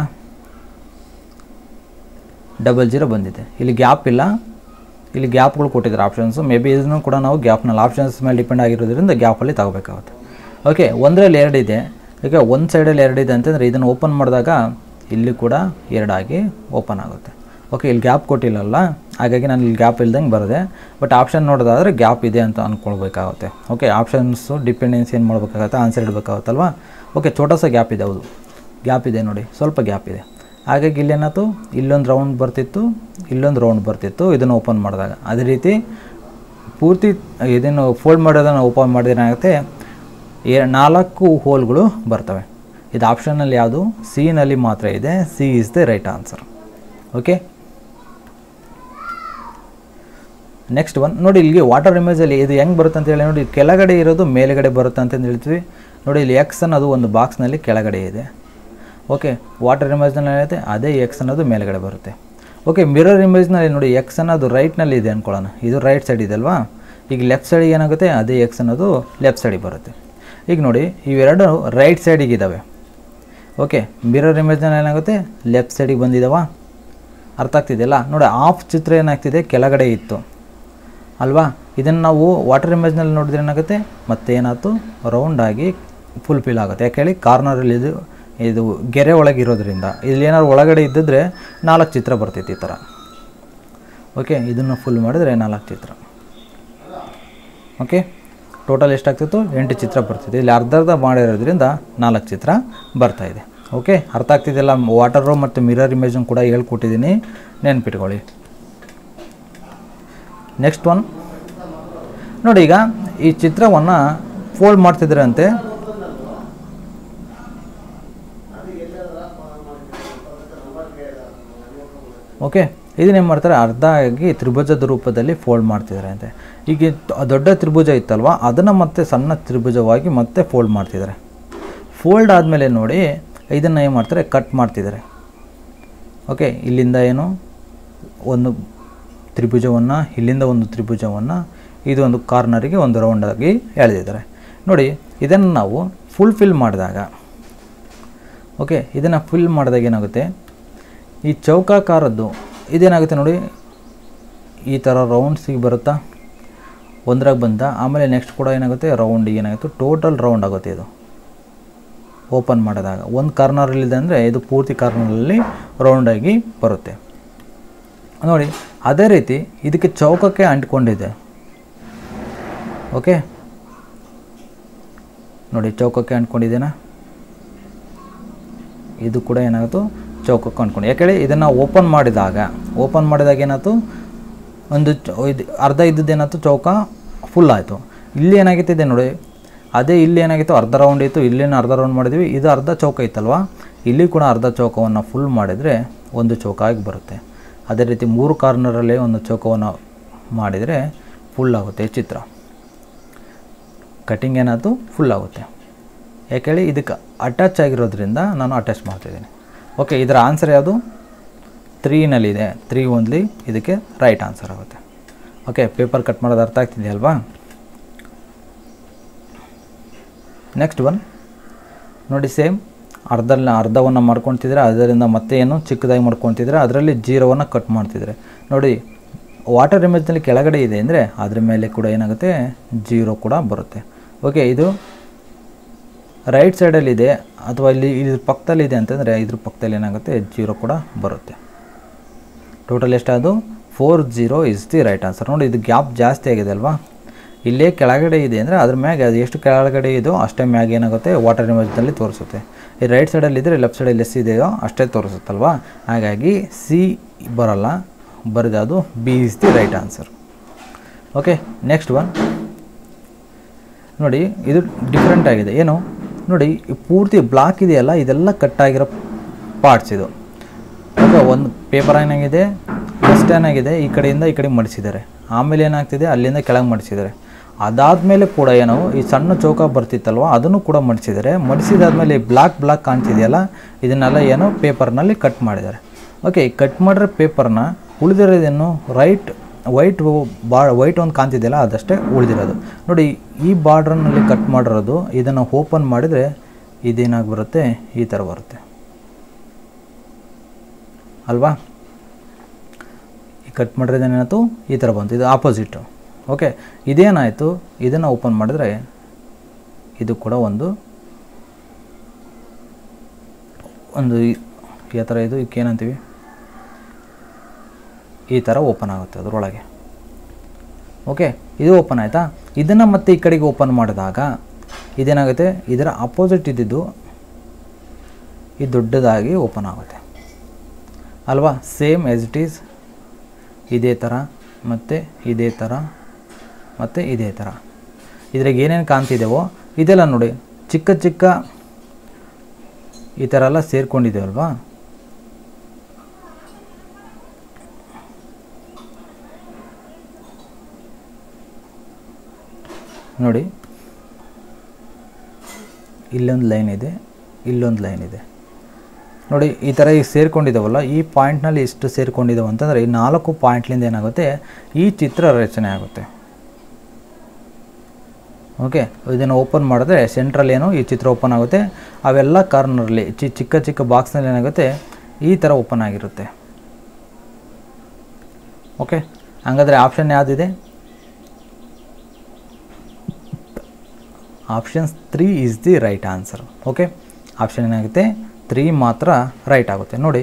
ಡಬಲ್ ಜೀರೋ ಬಂದಿದೆ ಇಲ್ಲಿ ಗ್ಯಾಪ್ ಇಲ್ಲ ಇಲ್ಲಿ ಗ್ಯಾಪ್ಗಳು ಕೊಟ್ಟಿದ್ದಾರೆ ಆಪ್ಷನ್ಸು ಮೇ ಬಿ ಇದನ್ನು ಕೂಡ ನಾವು ಗ್ಯಾಪ್ನಲ್ಲಿ ಆಪ್ಷನ್ಸ್ ಮೇಲೆ ಡಿಪೆಂಡ್ ಆಗಿರೋದ್ರಿಂದ ಗ್ಯಾಪಲ್ಲಿ ತಗೋಬೇಕಾಗುತ್ತೆ ಓಕೆ ಒಂದರಲ್ಲಿ ಎರಡಿದೆ ಈಗ ಒಂದು ಸೈಡಲ್ಲಿ ಎರಡಿದೆ ಅಂತಂದರೆ ಇದನ್ನು ಓಪನ್ ಮಾಡಿದಾಗ ಇಲ್ಲಿ ಕೂಡ ಎರಡಾಗಿ ಓಪನ್ ಆಗುತ್ತೆ ಓಕೆ ಇಲ್ಲಿ ಗ್ಯಾಪ್ ಕೊಟ್ಟಿಲ್ಲಲ್ಲ ಹಾಗಾಗಿ ನಾನು ಇಲ್ಲಿ ಗ್ಯಾಪ್ ಇಲ್ದಂಗೆ ಬರದೆ ಬಟ್ ಆಪ್ಷನ್ ನೋಡೋದಾದರೆ ಗ್ಯಾಪ್ ಇದೆ ಅಂತ ಅಂದ್ಕೊಳ್ಬೇಕಾಗುತ್ತೆ ಓಕೆ ಆಪ್ಷನ್ಸು ಡಿಪೆಂಡೆನ್ಸ್ ಏನು ಮಾಡಬೇಕಾಗತ್ತೆ ಆನ್ಸರ್ ಇಡಬೇಕಾಗುತ್ತಲ್ವಾ ಓಕೆ ಚೋಟಸ ಗ್ಯಾಪ್ ಇದೆ ಹೌದು ಗ್ಯಾಪ್ ಇದೆ ನೋಡಿ ಸ್ವಲ್ಪ ಗ್ಯಾಪ್ ಇದೆ ಹಾಗಾಗಿ ಇಲ್ಲೇನಾಯ್ತು ಇಲ್ಲೊಂದು ರೌಂಡ್ ಬರ್ತಿತ್ತು ಇಲ್ಲೊಂದು ರೌಂಡ್ ಬರ್ತಿತ್ತು ಇದನ್ನು ಓಪನ್ ಮಾಡಿದಾಗ ಅದೇ ರೀತಿ ಪೂರ್ತಿ ಇದನ್ನು ಫೋಲ್ಡ್ ಮಾಡೋದನ್ನು ಓಪನ್ ಮಾಡಿದ್ರೆ ಏನಾಗುತ್ತೆ ಎ ನಾಲ್ಕು ಹೋಲ್ಗಳು ಬರ್ತವೆ ಇದು ಆಪ್ಷನಲ್ಲಿ ಯಾವುದು ಸಿನಲ್ಲಿ ಮಾತ್ರ ಇದೆ C is the right answer okay next one ನೋಡಿ ಇಲ್ಲಿಗೆ ವಾಟರ್ ಇಮೇಜಲ್ಲಿ ಇದು ಹೆಂಗೆ ಬರುತ್ತೆ ಅಂತ ಹೇಳಿ ನೋಡಿ ಕೆಳಗಡೆ ಇರೋದು ಮೇಲುಗಡೆ ಬರುತ್ತೆ ಅಂತಂದು ಹೇಳ್ತೀವಿ ನೋಡಿ ಇಲ್ಲಿ ಎಕ್ಸ್ ಅನ್ನೋದು ಒಂದು ಬಾಕ್ಸ್ನಲ್ಲಿ ಕೆಳಗಡೆ ಇದೆ ಓಕೆ ವಾಟರ್ ಇಮೇಜ್ನಲ್ಲಿ ಏನಿದೆ ಅದೇ ಎಕ್ಸ್ ಅನ್ನೋದು ಮೇಲುಗಡೆ ಬರುತ್ತೆ ಓಕೆ ಮಿರರ್ ಇಮೇಜ್ನಲ್ಲಿ ನೋಡಿ ಎಕ್ಸ್ ಅನ್ನೋದು ರೈಟ್ನಲ್ಲಿ ಇದೆ ಅಂದ್ಕೊಳ್ಳೋಣ ಇದು ರೈಟ್ ಸೈಡ್ ಇದೆ ಅಲ್ವಾ ಈಗ ಲೆಫ್ಟ್ ಸೈಡಿಗೆ ಏನಾಗುತ್ತೆ ಅದೇ ಎಕ್ಸ್ ಅನ್ನೋದು ಲೆಫ್ಟ್ ಸೈಡಿಗೆ ಬರುತ್ತೆ ಈಗ ನೋಡಿ ಇವೆರಡು ರೈಟ್ ಸೈಡಿಗೆ ಇದ್ದಾವೆ ಓಕೆ ಮಿರರ್ ಇಮೇಜ್ನಲ್ಲಿ ಏನಾಗುತ್ತೆ ಲೆಫ್ಟ್ ಸೈಡಿಗೆ ಬಂದಿದ್ದಾವ ಅರ್ಥ ಆಗ್ತಿದೆಯಲ್ಲ ನೋಡಿ ಆಫ್ ಚಿತ್ರ ಏನಾಗ್ತಿದೆ ಕೆಳಗಡೆ ಇತ್ತು ಅಲ್ವಾ ಇದನ್ನು ನಾವು ವಾಟರ್ ಇಮೇಜ್ನಲ್ಲಿ ನೋಡಿದ್ರೆ ಏನಾಗುತ್ತೆ ಮತ್ತೆ ಏನಾಯ್ತು ರೌಂಡಾಗಿ ಫುಲ್ಫಿಲ್ ಆಗುತ್ತೆ ಯಾಕೆ ಹೇಳಿ ಕಾರ್ನರಲ್ಲಿ ಇದು ಇದು ಗೆರೆ ಒಳಗೆ ಇರೋದ್ರಿಂದ ಇಲ್ಲಿ ಏನಾದ್ರು ಒಳಗಡೆ ಇದ್ದಿದ್ರೆ ನಾಲ್ಕು ಚಿತ್ರ ಬರ್ತಿತ್ತು ಈ ಥರ ಓಕೆ ಇದನ್ನು ಫುಲ್ ಮಾಡಿದ್ರೆ ನಾಲ್ಕು ಚಿತ್ರ ಓಕೆ ಟೋಟಲ್ ಎಷ್ಟಾಗ್ತಿತ್ತು ಎಂಟು ಚಿತ್ರ ಬರ್ತಿತ್ತು ಇಲ್ಲಿ ಅರ್ಧ ಅರ್ಧ ಮಾಡಿರೋದ್ರಿಂದ ನಾಲ್ಕು ಚಿತ್ರ ಬರ್ತಾ ಇದೆ ಓಕೆ ಅರ್ಥ ಆಗ್ತಿದೆಯಲ್ಲ ವಾಟರು ಮತ್ತು ಮಿರರ್ ಇಮೇಜನ್ನು ಕೂಡ ಹೇಳ್ಕೊಟ್ಟಿದ್ದೀನಿ ನೆನ್ಪಿಟ್ಕೊಳ್ಳಿ ನೆಕ್ಸ್ಟ್ ಒನ್ ನೋಡಿ ಈಗ ಈ ಚಿತ್ರವನ್ನು ಫೋಲ್ಡ್ ಮಾಡ್ತಿದ್ರೆ ಅಂತೆ ಓಕೆ ಇದನ್ನೇನು ಮಾಡ್ತಾರೆ ಅರ್ಧ ಆಗಿ ತ್ರಿಭುಜದ ರೂಪದಲ್ಲಿ ಫೋಲ್ಡ್ ಮಾಡ್ತಿದ್ದಾರೆ ಅಂತೆ ಈಗ ತ- ದೊಡ್ಡ ತ್ರಿಭುಜ ಇತ್ತಲ್ವ ಅದನ್ನು ಮತ್ತೆ ಸಣ್ಣ ತ್ರಿಭುಜವಾಗಿ ಮತ್ತೆ ಫೋಲ್ಡ್ ಮಾಡ್ತಿದ್ದಾರೆ ಫೋಲ್ಡ್ ಆದಮೇಲೆ ನೋಡಿ ಇದನ್ನು ಏನು ಮಾಡ್ತಾರೆ ಕಟ್ ಮಾಡ್ತಿದ್ದಾರೆ ಓಕೆ ಇಲ್ಲಿಂದ ಏನು ಒಂದು ತ್ರಿಭುಜವನ್ನು ಇಲ್ಲಿಂದ ಒಂದು ತ್ರಿಭುಜವನ್ನು ಇದು ಒಂದು ಕಾರ್ನರಿಗೆ ಒಂದು ರೌಂಡಾಗಿ ಎಳೆದಿದ್ದಾರೆ ನೋಡಿ ಇದನ್ನು ನಾವು ಫುಲ್ಫಿಲ್ ಮಾಡಿದಾಗ ಓಕೆ ಇದನ್ನು ಫಿಲ್ ಮಾಡಿದಾಗ ಏನಾಗುತ್ತೆ ಈ ಚೌಕಾಕಾರದ್ದು ಇದೇನಾಗುತ್ತೆ ನೋಡಿ ಈ ಥರ ರೌಂಡ್ಸಿಗೆ ಬರುತ್ತಾ ಒಂದ್ರಾಗ ಬಂದ ಆಮೇಲೆ ನೆಕ್ಸ್ಟ್ ಕೂಡ ಏನಾಗುತ್ತೆ ರೌಂಡ್ ಏನಾಗುತ್ತೆ ಟೋಟಲ್ ರೌಂಡ್ ಆಗುತ್ತೆ ಇದು ಓಪನ್ ಮಾಡಿದಾಗ ಒಂದು ಕಾರ್ನರಲ್ಲಿದೆ ಅಂದರೆ ಇದು ಪೂರ್ತಿ ಕಾರ್ನರಲ್ಲಿ ರೌಂಡಾಗಿ ಬರುತ್ತೆ ನೋಡಿ ಅದೇ ರೀತಿ ಇದಕ್ಕೆ ಚೌಕಕ್ಕೆ ಅಂಟ್ಕೊಂಡಿದೆ ಓಕೆ ನೋಡಿ ಚೌಕಕ್ಕೆ ಅಂಟ್ಕೊಂಡಿದೆನಾ ಇದು ಕೂಡ ಏನಾಯಿತು ಚೌಕಕ್ಕೆ ಅಂದ್ಕೊಂಡು ಯಾಕೇಳಿ ಇದನ್ನು ಓಪನ್ ಮಾಡಿದಾಗ ಓಪನ್ ಮಾಡಿದಾಗ ಏನಾಯ್ತು ಒಂದು ಚ- ಇದು ಅರ್ಧ ಇದ್ದದ್ದು ಏನಾಯ್ತು ಚೌಕ ಫುಲ್ ಆಯಿತು ಇಲ್ಲಿ ಏನಾಗಿತ್ತಿದೆ ನೋಡಿ ಅದೇ ಇಲ್ಲಿ ಏನಾಗಿತ್ತು ಅರ್ಧ ರೌಂಡ್ ಇತ್ತು ಇಲ್ಲಿನ ಅರ್ಧ ರೌಂಡ್ ಮಾಡಿದ್ವಿ ಇದು ಅರ್ಧ ಚೌಕ ಇತ್ತಲ್ವಾ ಇಲ್ಲಿ ಕೂಡ ಅರ್ಧ ಚೌಕವನ್ನು ಫುಲ್ ಮಾಡಿದರೆ ಒಂದು ಚೌಕ ಆಗಿ ಬರುತ್ತೆ ಅದೇ ರೀತಿ ಮೂರು ಕಾರ್ನರಲ್ಲಿ ಒಂದು ಚೌಕವನ್ನು ಮಾಡಿದರೆ ಫುಲ್ ಆಗುತ್ತೆ ಚಿತ್ರ ಕಟಿಂಗ್ ಏನಾಯ್ತು ಫುಲ್ ಆಗುತ್ತೆ ಯಾಕೇಳಿ ಇದಕ್ಕೆ ಅಟ್ಯಾಚ್ ಆಗಿರೋದ್ರಿಂದ ನಾನು ಅಟ್ಯಾಚ್ ಮಾಡ್ತಿದ್ದೀನಿ ಓಕೆ ಇದರ ಆನ್ಸರ್ ಯಾವುದು ತ್ರೀನಲ್ಲಿದೆ ತ್ರೀ ಓನ್ಲಿ ಇದಕ್ಕೆ ರೈಟ್ ಆನ್ಸರ್ ಆಗುತ್ತೆ ಓಕೆ ಪೇಪರ್ ಕಟ್ ಮಾಡೋದು ಅರ್ಥ ಆಗ್ತಿದೆಯಲ್ವಾ ನೆಕ್ಸ್ಟ್ ಒನ್ ನೋಡಿ ಸೇಮ್ ಅರ್ಧಲ್ಲಿ ಅರ್ಧವನ್ನು ಮಾಡ್ಕೊತಿದ್ರೆ ಅದರಿಂದ ಮತ್ತೆ ಏನು ಚಿಕ್ಕದಾಗಿ ಮಾಡ್ಕೊತಿದ್ರೆ ಅದರಲ್ಲಿ ಜೀರೋವನ್ನು ಕಟ್ ಮಾಡ್ತಿದ್ರೆ ನೋಡಿ ವಾಟರ್ ಇಮೇಜ್ನಲ್ಲಿ ಕೆಳಗಡೆ ಇದೆ ಅಂದರೆ ಅದ್ರ ಮೇಲೆ ಕೂಡ ಏನಾಗುತ್ತೆ ಜೀರೋ ಕೂಡ ಬರುತ್ತೆ ಓಕೆ ಇದು ರೈಟ್ ಸೈಡಲ್ಲಿದೆ ಅಥವಾ ಇಲ್ಲಿ ಇದ್ರ ಪಕ್ಕದಲ್ಲಿದೆ ಅಂತಂದರೆ ಇದ್ರ ಪಕ್ಕದಲ್ಲಿ ಏನಾಗುತ್ತೆ ಜೀರೋ ಕೂಡ ಬರುತ್ತೆ ಟೋಟಲ್ ಎಷ್ಟಾದು four zero is the right answer ನೋಡಿ ಇದು ಗ್ಯಾಪ್ ಜಾಸ್ತಿ ಆಗಿದೆ ಅಲ್ವಾ ಇಲ್ಲೇ ಕೆಳಗಡೆ ಇದೆ ಅಂದರೆ ಅದ್ರ ಮ್ಯಾಗೆ ಅದು ಎಷ್ಟು ಕೆಳಗಡೆ ಇದೆಯೋ ಅಷ್ಟೇ ಮ್ಯಾಗೆ ಏನಾಗುತ್ತೆ ವಾಟರ್ ಇಮೇಜ್ನಲ್ಲಿ ತೋರಿಸುತ್ತೆ ಈ ರೈಟ್ ಸೈಡಲ್ಲಿ ಇದ್ದರೆ ಲೆಫ್ಟ್ ಸೈಡಲ್ಲಿ ಎಸ್ ಇದೆಯೋ ಅಷ್ಟೇ ತೋರಿಸುತ್ತಲ್ವಾ ಹಾಗಾಗಿ ಸಿ ಬರಲ್ಲ ಬರೆದು ಅದು B is the right answer okay next one ನೋಡಿ ಇದು ಡಿಫ್ರೆಂಟ್ ಆಗಿದೆ ಏನು ನೋಡಿ ಈ ಪೂರ್ತಿ ಬ್ಲಾಕ್ ಇದೆಯಲ್ಲ ಇದೆಲ್ಲ ಕಟ್ಟಾಗಿರೋ ಪಾರ್ಟ್ಸ್ ಇದು ಓಕೆ ಒಂದು ಪೇಪರ್ ಏನಾಗಿದೆ ಫಸ್ಟ್ ಏನಾಗಿದೆ ಈ ಕಡೆಯಿಂದ ಈ ಕಡೆ ಮಡಿಸಿದ್ದಾರೆ ಆಮೇಲೆ ಏನಾಗ್ತಿದೆ ಅಲ್ಲಿಂದ ಕೆಳಗೆ ಮಡಿಸಿದ್ದಾರೆ ಅದಾದಮೇಲೆ ಕೂಡ ಏನೋ ಈ ಸಣ್ಣ ಚೌಕ ಬರ್ತಿತ್ತಲ್ವ ಅದನ್ನು ಕೂಡ ಮಡಿಸಿದ್ದಾರೆ ಮಡಿಸಿದಾದ್ಮೇಲೆ ಈ ಬ್ಲಾಕ್ ಬ್ಲಾಕ್ ಕಾಣ್ತಿದೆಯಲ್ಲ ಇದನ್ನೆಲ್ಲ ಏನೋ ಪೇಪರ್ನಲ್ಲಿ ಕಟ್ ಮಾಡಿದ್ದಾರೆ ಓಕೆ ಕಟ್ ಮಾಡಿರೋ ಪೇಪರ್ನ ಉಳಿದಿರೋದೇನು ರೈಟ್ ವೈಟ್ ಬಾ ವೈಟ್ ಒಂದು ಕಾಣ್ತಿದೆಯಲ್ಲ ಅದಷ್ಟೇ ಉಳಿದಿರೋದು ನೋಡಿ ಈ ಬಾರ್ಡ್ರನ್ನಲ್ಲಿ ಕಟ್ ಮಾಡಿರೋದು ಇದನ್ನು ಓಪನ್ ಮಾಡಿದರೆ ಇದೇನಾಗಿ ಬರುತ್ತೆ ಈ ಥರ ಬರುತ್ತೆ ಅಲ್ವಾ ಈ ಕಟ್ ಮಾಡಿರೋದೇನಾಯ್ತು ಈ ಥರ ಬಂತು ಇದು ಆಪೋಸಿಟ್ಟು ಓಕೆ ಇದೇನಾಯಿತು ಇದನ್ನು ಓಪನ್ ಮಾಡಿದ್ರೆ ಇದು ಕೂಡ ಒಂದು ಒಂದು ಈ- ಯಾವ ಥರ ಇದು ಇದಕ್ಕೆ ಏನಂತೀವಿ ಈ ಥರ ಓಪನ್ ಆಗುತ್ತೆ ಅದರೊಳಗೆ ಓಕೆ ಇದು ಓಪನ್ ಆಯಿತಾ ಇದನ್ನು ಮತ್ತೆ ಈ ಕಡೆಗೆ ಓಪನ್ ಮಾಡಿದಾಗ ಇದೇನಾಗುತ್ತೆ ಇದರ ಅಪೋಸಿಟ್ ಇದ್ದಿದ್ದು ಇದು ದೊಡ್ಡದಾಗಿ ಓಪನ್ ಆಗುತ್ತೆ ಅಲ್ವಾ ಸೇಮ್ ಎಸ್ ಇಟ್ ಈಸ್ ಇದೇ ಥರ ಮತ್ತು ಇದೇ ಥರ ಮತ್ತು ಇದೇ ಥರ ಇದ್ರಾಗ ಏನೇನು ಕಾಣ್ತಿದ್ದೇವೋ ಇದೆಲ್ಲ ನೋಡಿ ಚಿಕ್ಕ ಚಿಕ್ಕ ಈ ಥರ ಎಲ್ಲ ಸೇರ್ಕೊಂಡಿದ್ದೇವಲ್ವಾ ನೋಡಿ ಇಲ್ಲೊಂದು ಲೈನ್ ಇದೆ ಇಲ್ಲೊಂದು ಲೈನ್ ಇದೆ ನೋಡಿ ಈ ಥರ ಈಗ ಸೇರ್ಕೊಂಡಿದ್ದಾವಲ್ಲ ಈ ಪಾಯಿಂಟ್ನಲ್ಲಿ ಇಷ್ಟು ಸೇರ್ಕೊಂಡಿದ್ದಾವೆ ಅಂತಂದರೆ ಈ ನಾಲ್ಕು ಪಾಯಿಂಟ್ಲಿಂದ ಏನಾಗುತ್ತೆ ಈ ಚಿತ್ರ ರಚನೆ ಆಗುತ್ತೆ ಓಕೆ ಇದನ್ನು ಓಪನ್ ಮಾಡಿದ್ರೆ ಸೆಂಟ್ರಲ್ಲಿ ಏನು ಈ ಚಿತ್ರ ಓಪನ್ ಆಗುತ್ತೆ ಅವೆಲ್ಲ ಕಾರ್ನರ್ಲಿ ಚಿ ಚಿಕ್ಕ ಚಿಕ್ಕ ಬಾಕ್ಸ್ನಲ್ಲಿ ಏನಾಗುತ್ತೆ ಈ ಥರ ಓಪನ್ ಆಗಿರುತ್ತೆ ಓಕೆ ಹಾಗಾದರೆ ಆಪ್ಷನ್ ಯಾವುದಿದೆ options three is the right answer okay option ಏನಾಗುತ್ತೆ ತ್ರೀ ಮಾತ್ರ ರೈಟ್ ಆಗುತ್ತೆ ನೋಡಿ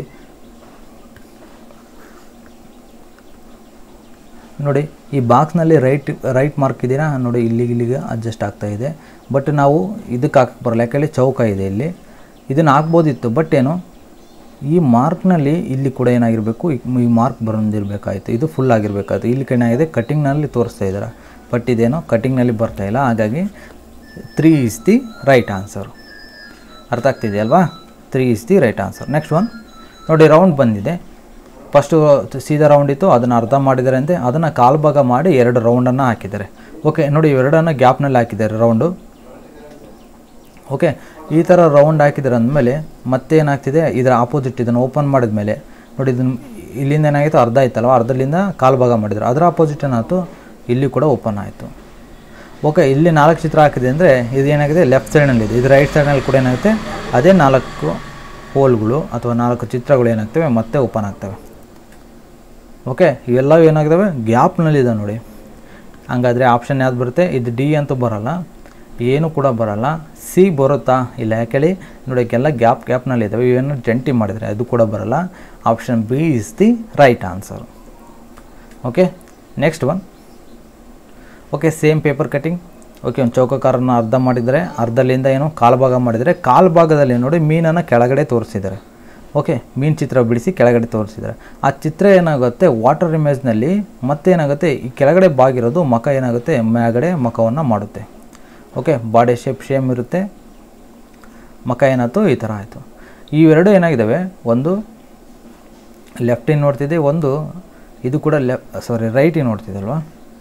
ನೋಡಿ ಈ ಬಾಕ್ಸ್ನಲ್ಲಿ ರೈಟ್ ರೈಟ್ ಮಾರ್ಕ್ ಇದೆಯಾ ನೋಡಿ ಇಲ್ಲಿಗೆ ಇಲ್ಲಿಗೆ ಅಡ್ಜಸ್ಟ್ ಆಗ್ತಾ ಇದೆ ಬಟ್ ನಾವು ಇದಕ್ಕೆ ಹಾಕಕ್ಕೆ ಬರಲ್ಲ ಯಾಕಂದರೆ ಚೌಕ ಇದೆ ಇಲ್ಲಿ ಇದನ್ನು ಹಾಕ್ಬೋದಿತ್ತು ಬಟ್ ಏನು ಈ ಮಾರ್ಕ್ನಲ್ಲಿ ಇಲ್ಲಿ ಕೂಡ ಏನಾಗಿರಬೇಕು ಈ ಮಾರ್ಕ್ ಬಂದಿರಬೇಕಾಯ್ತು ಇದು ಫುಲ್ ಆಗಿರಬೇಕಾಯ್ತು ಇಲ್ಲಿ ಏನಾಗಿದೆ ಕಟಿಂಗ್ನಲ್ಲಿ ತೋರಿಸ್ತಾ ಇದ್ದಾರೆ ಬಟ್ ಇದೇನೋ ಕಟಿಂಗ್ನಲ್ಲಿ ಬರ್ತಾ ಇಲ್ಲ ಹಾಗಾಗಿ three is the right answer ಅರ್ಥ ಆಗ್ತಿದೆಯಲ್ವಾ three is the right answer next one ನೋಡಿ ರೌಂಡ್ ಬಂದಿದೆ ಫಸ್ಟು ಸೀದಾ ರೌಂಡ್ ಇತ್ತು ಅದನ್ನು ಅರ್ಧ ಮಾಡಿದ್ದಾರೆ ಅಂತೆ ಅದನ್ನು ಕಾಲು ಭಾಗ ಮಾಡಿ ಎರಡು ರೌಂಡನ್ನು ಹಾಕಿದ್ದಾರೆ ಓಕೆ ನೋಡಿ ಇವೆರಡನ್ನು ಗ್ಯಾಪ್ನಲ್ಲಿ ಹಾಕಿದ್ದಾರೆ ರೌಂಡು ಓಕೆ ಈ ಥರ ರೌಂಡ್ ಹಾಕಿದ್ದಾರೆ ಅಂದಮೇಲೆ ಮತ್ತೆ ಏನಾಗ್ತಿದೆ ಇದರ ಆಪೋಸಿಟ್ ಇದನ್ನು ಓಪನ್ ಮಾಡಿದ ಮೇಲೆ ನೋಡಿ ಇದನ್ನು ಇಲ್ಲಿಂದ ಏನಾಗಿತ್ತು ಅರ್ಧ ಆಯ್ತಲ್ವ ಅರ್ಧದಿಂದ ಕಾಲು ಭಾಗ ಮಾಡಿದ್ರು ಅದರ ಆಪೋಸಿಟ್ ಏನಾಯ್ತು ಇಲ್ಲಿ ಕೂಡ ಓಪನ್ ಆಯಿತು ಓಕೆ ಇಲ್ಲಿ ನಾಲ್ಕು ಚಿತ್ರ ಹಾಕಿದೆ ಅಂದರೆ ಇದು ಏನಾಗಿದೆ ಲೆಫ್ಟ್ ಸೈಡ್ನಲ್ಲಿದೆ ಇದು ರೈಟ್ ಸೈಡ್ನಲ್ಲಿ ಕೂಡ ಏನಾಗುತ್ತೆ ಅದೇ ನಾಲ್ಕು ಹೋಲ್ಗಳು ಅಥವಾ ನಾಲ್ಕು ಚಿತ್ರಗಳು ಏನಾಗ್ತವೆ ಮತ್ತೆ ಓಪನ್ ಆಗ್ತವೆ ಓಕೆ ಇವೆಲ್ಲವೂ ಏನಾಗ್ತವೆ ಗ್ಯಾಪ್ನಲ್ಲಿದೆ ನೋಡಿ ಹಂಗಾದರೆ ಆಪ್ಷನ್ ಯಾವ್ದು ಬರುತ್ತೆ ಇದು ಡಿ ಅಂತೂ ಬರಲ್ಲ ಏನು ಕೂಡ ಬರಲ್ಲ ಸಿ ಬರುತ್ತಾ ಇಲ್ಲ ಯಾಕೇಳಿ ನೋಡೋಕ್ಕೆಲ್ಲ ಗ್ಯಾಪ್ ಗ್ಯಾಪ್ನಲ್ಲಿ ಇದ್ದಾವೆ ಇವೇನು ಜಂಟಿ ಮಾಡಿದರೆ ಅದು ಕೂಡ ಬರಲ್ಲ option B is the right answer okay next one okay same paper cutting okay ಒಂದು ಚೌಕಕಾರನ್ನು ಅರ್ಧ ಮಾಡಿದರೆ ಅರ್ಧಲಿಂದ ಏನು ಕಾಲು ಭಾಗ ಮಾಡಿದರೆ ಕಾಲು ಭಾಗದಲ್ಲಿ ನೋಡಿ ಮೀನನ್ನು ಕೆಳಗಡೆ ತೋರಿಸಿದ್ದಾರೆ ಓಕೆ ಮೀನು ಚಿತ್ರ ಬಿಡಿಸಿ ಕೆಳಗಡೆ ತೋರಿಸಿದ್ದಾರೆ ಆ ಚಿತ್ರ ಏನಾಗುತ್ತೆ ವಾಟರ್ ಇಮೇಜ್ನಲ್ಲಿ ಮತ್ತೇನಾಗುತ್ತೆ ಈ ಕೆಳಗಡೆ ಬಾಗಿರೋದು ಮಖ ಏನಾಗುತ್ತೆ ಮೇಗಡೆ ಮಖವನ್ನು ಮಾಡುತ್ತೆ ಓಕೆ ಬಾಡಿ ಶೇಪ್ ಶೇಮ್ ಇರುತ್ತೆ ಮಖ ಏನಾಯ್ತು ಈ ಥರ ಆಯಿತು ಇವೆರಡು ಏನಾಗಿದ್ದಾವೆ ಒಂದು ಲೆಫ್ಟಿಗೆ ನೋಡ್ತಿದೆ ಒಂದು ಇದು ಕೂಡ ಲೆಫ್ಟ್ ಸಾರಿ ರೈಟಿಗೆ ನೋಡ್ತಿದೆ ಅಲ್ವಾ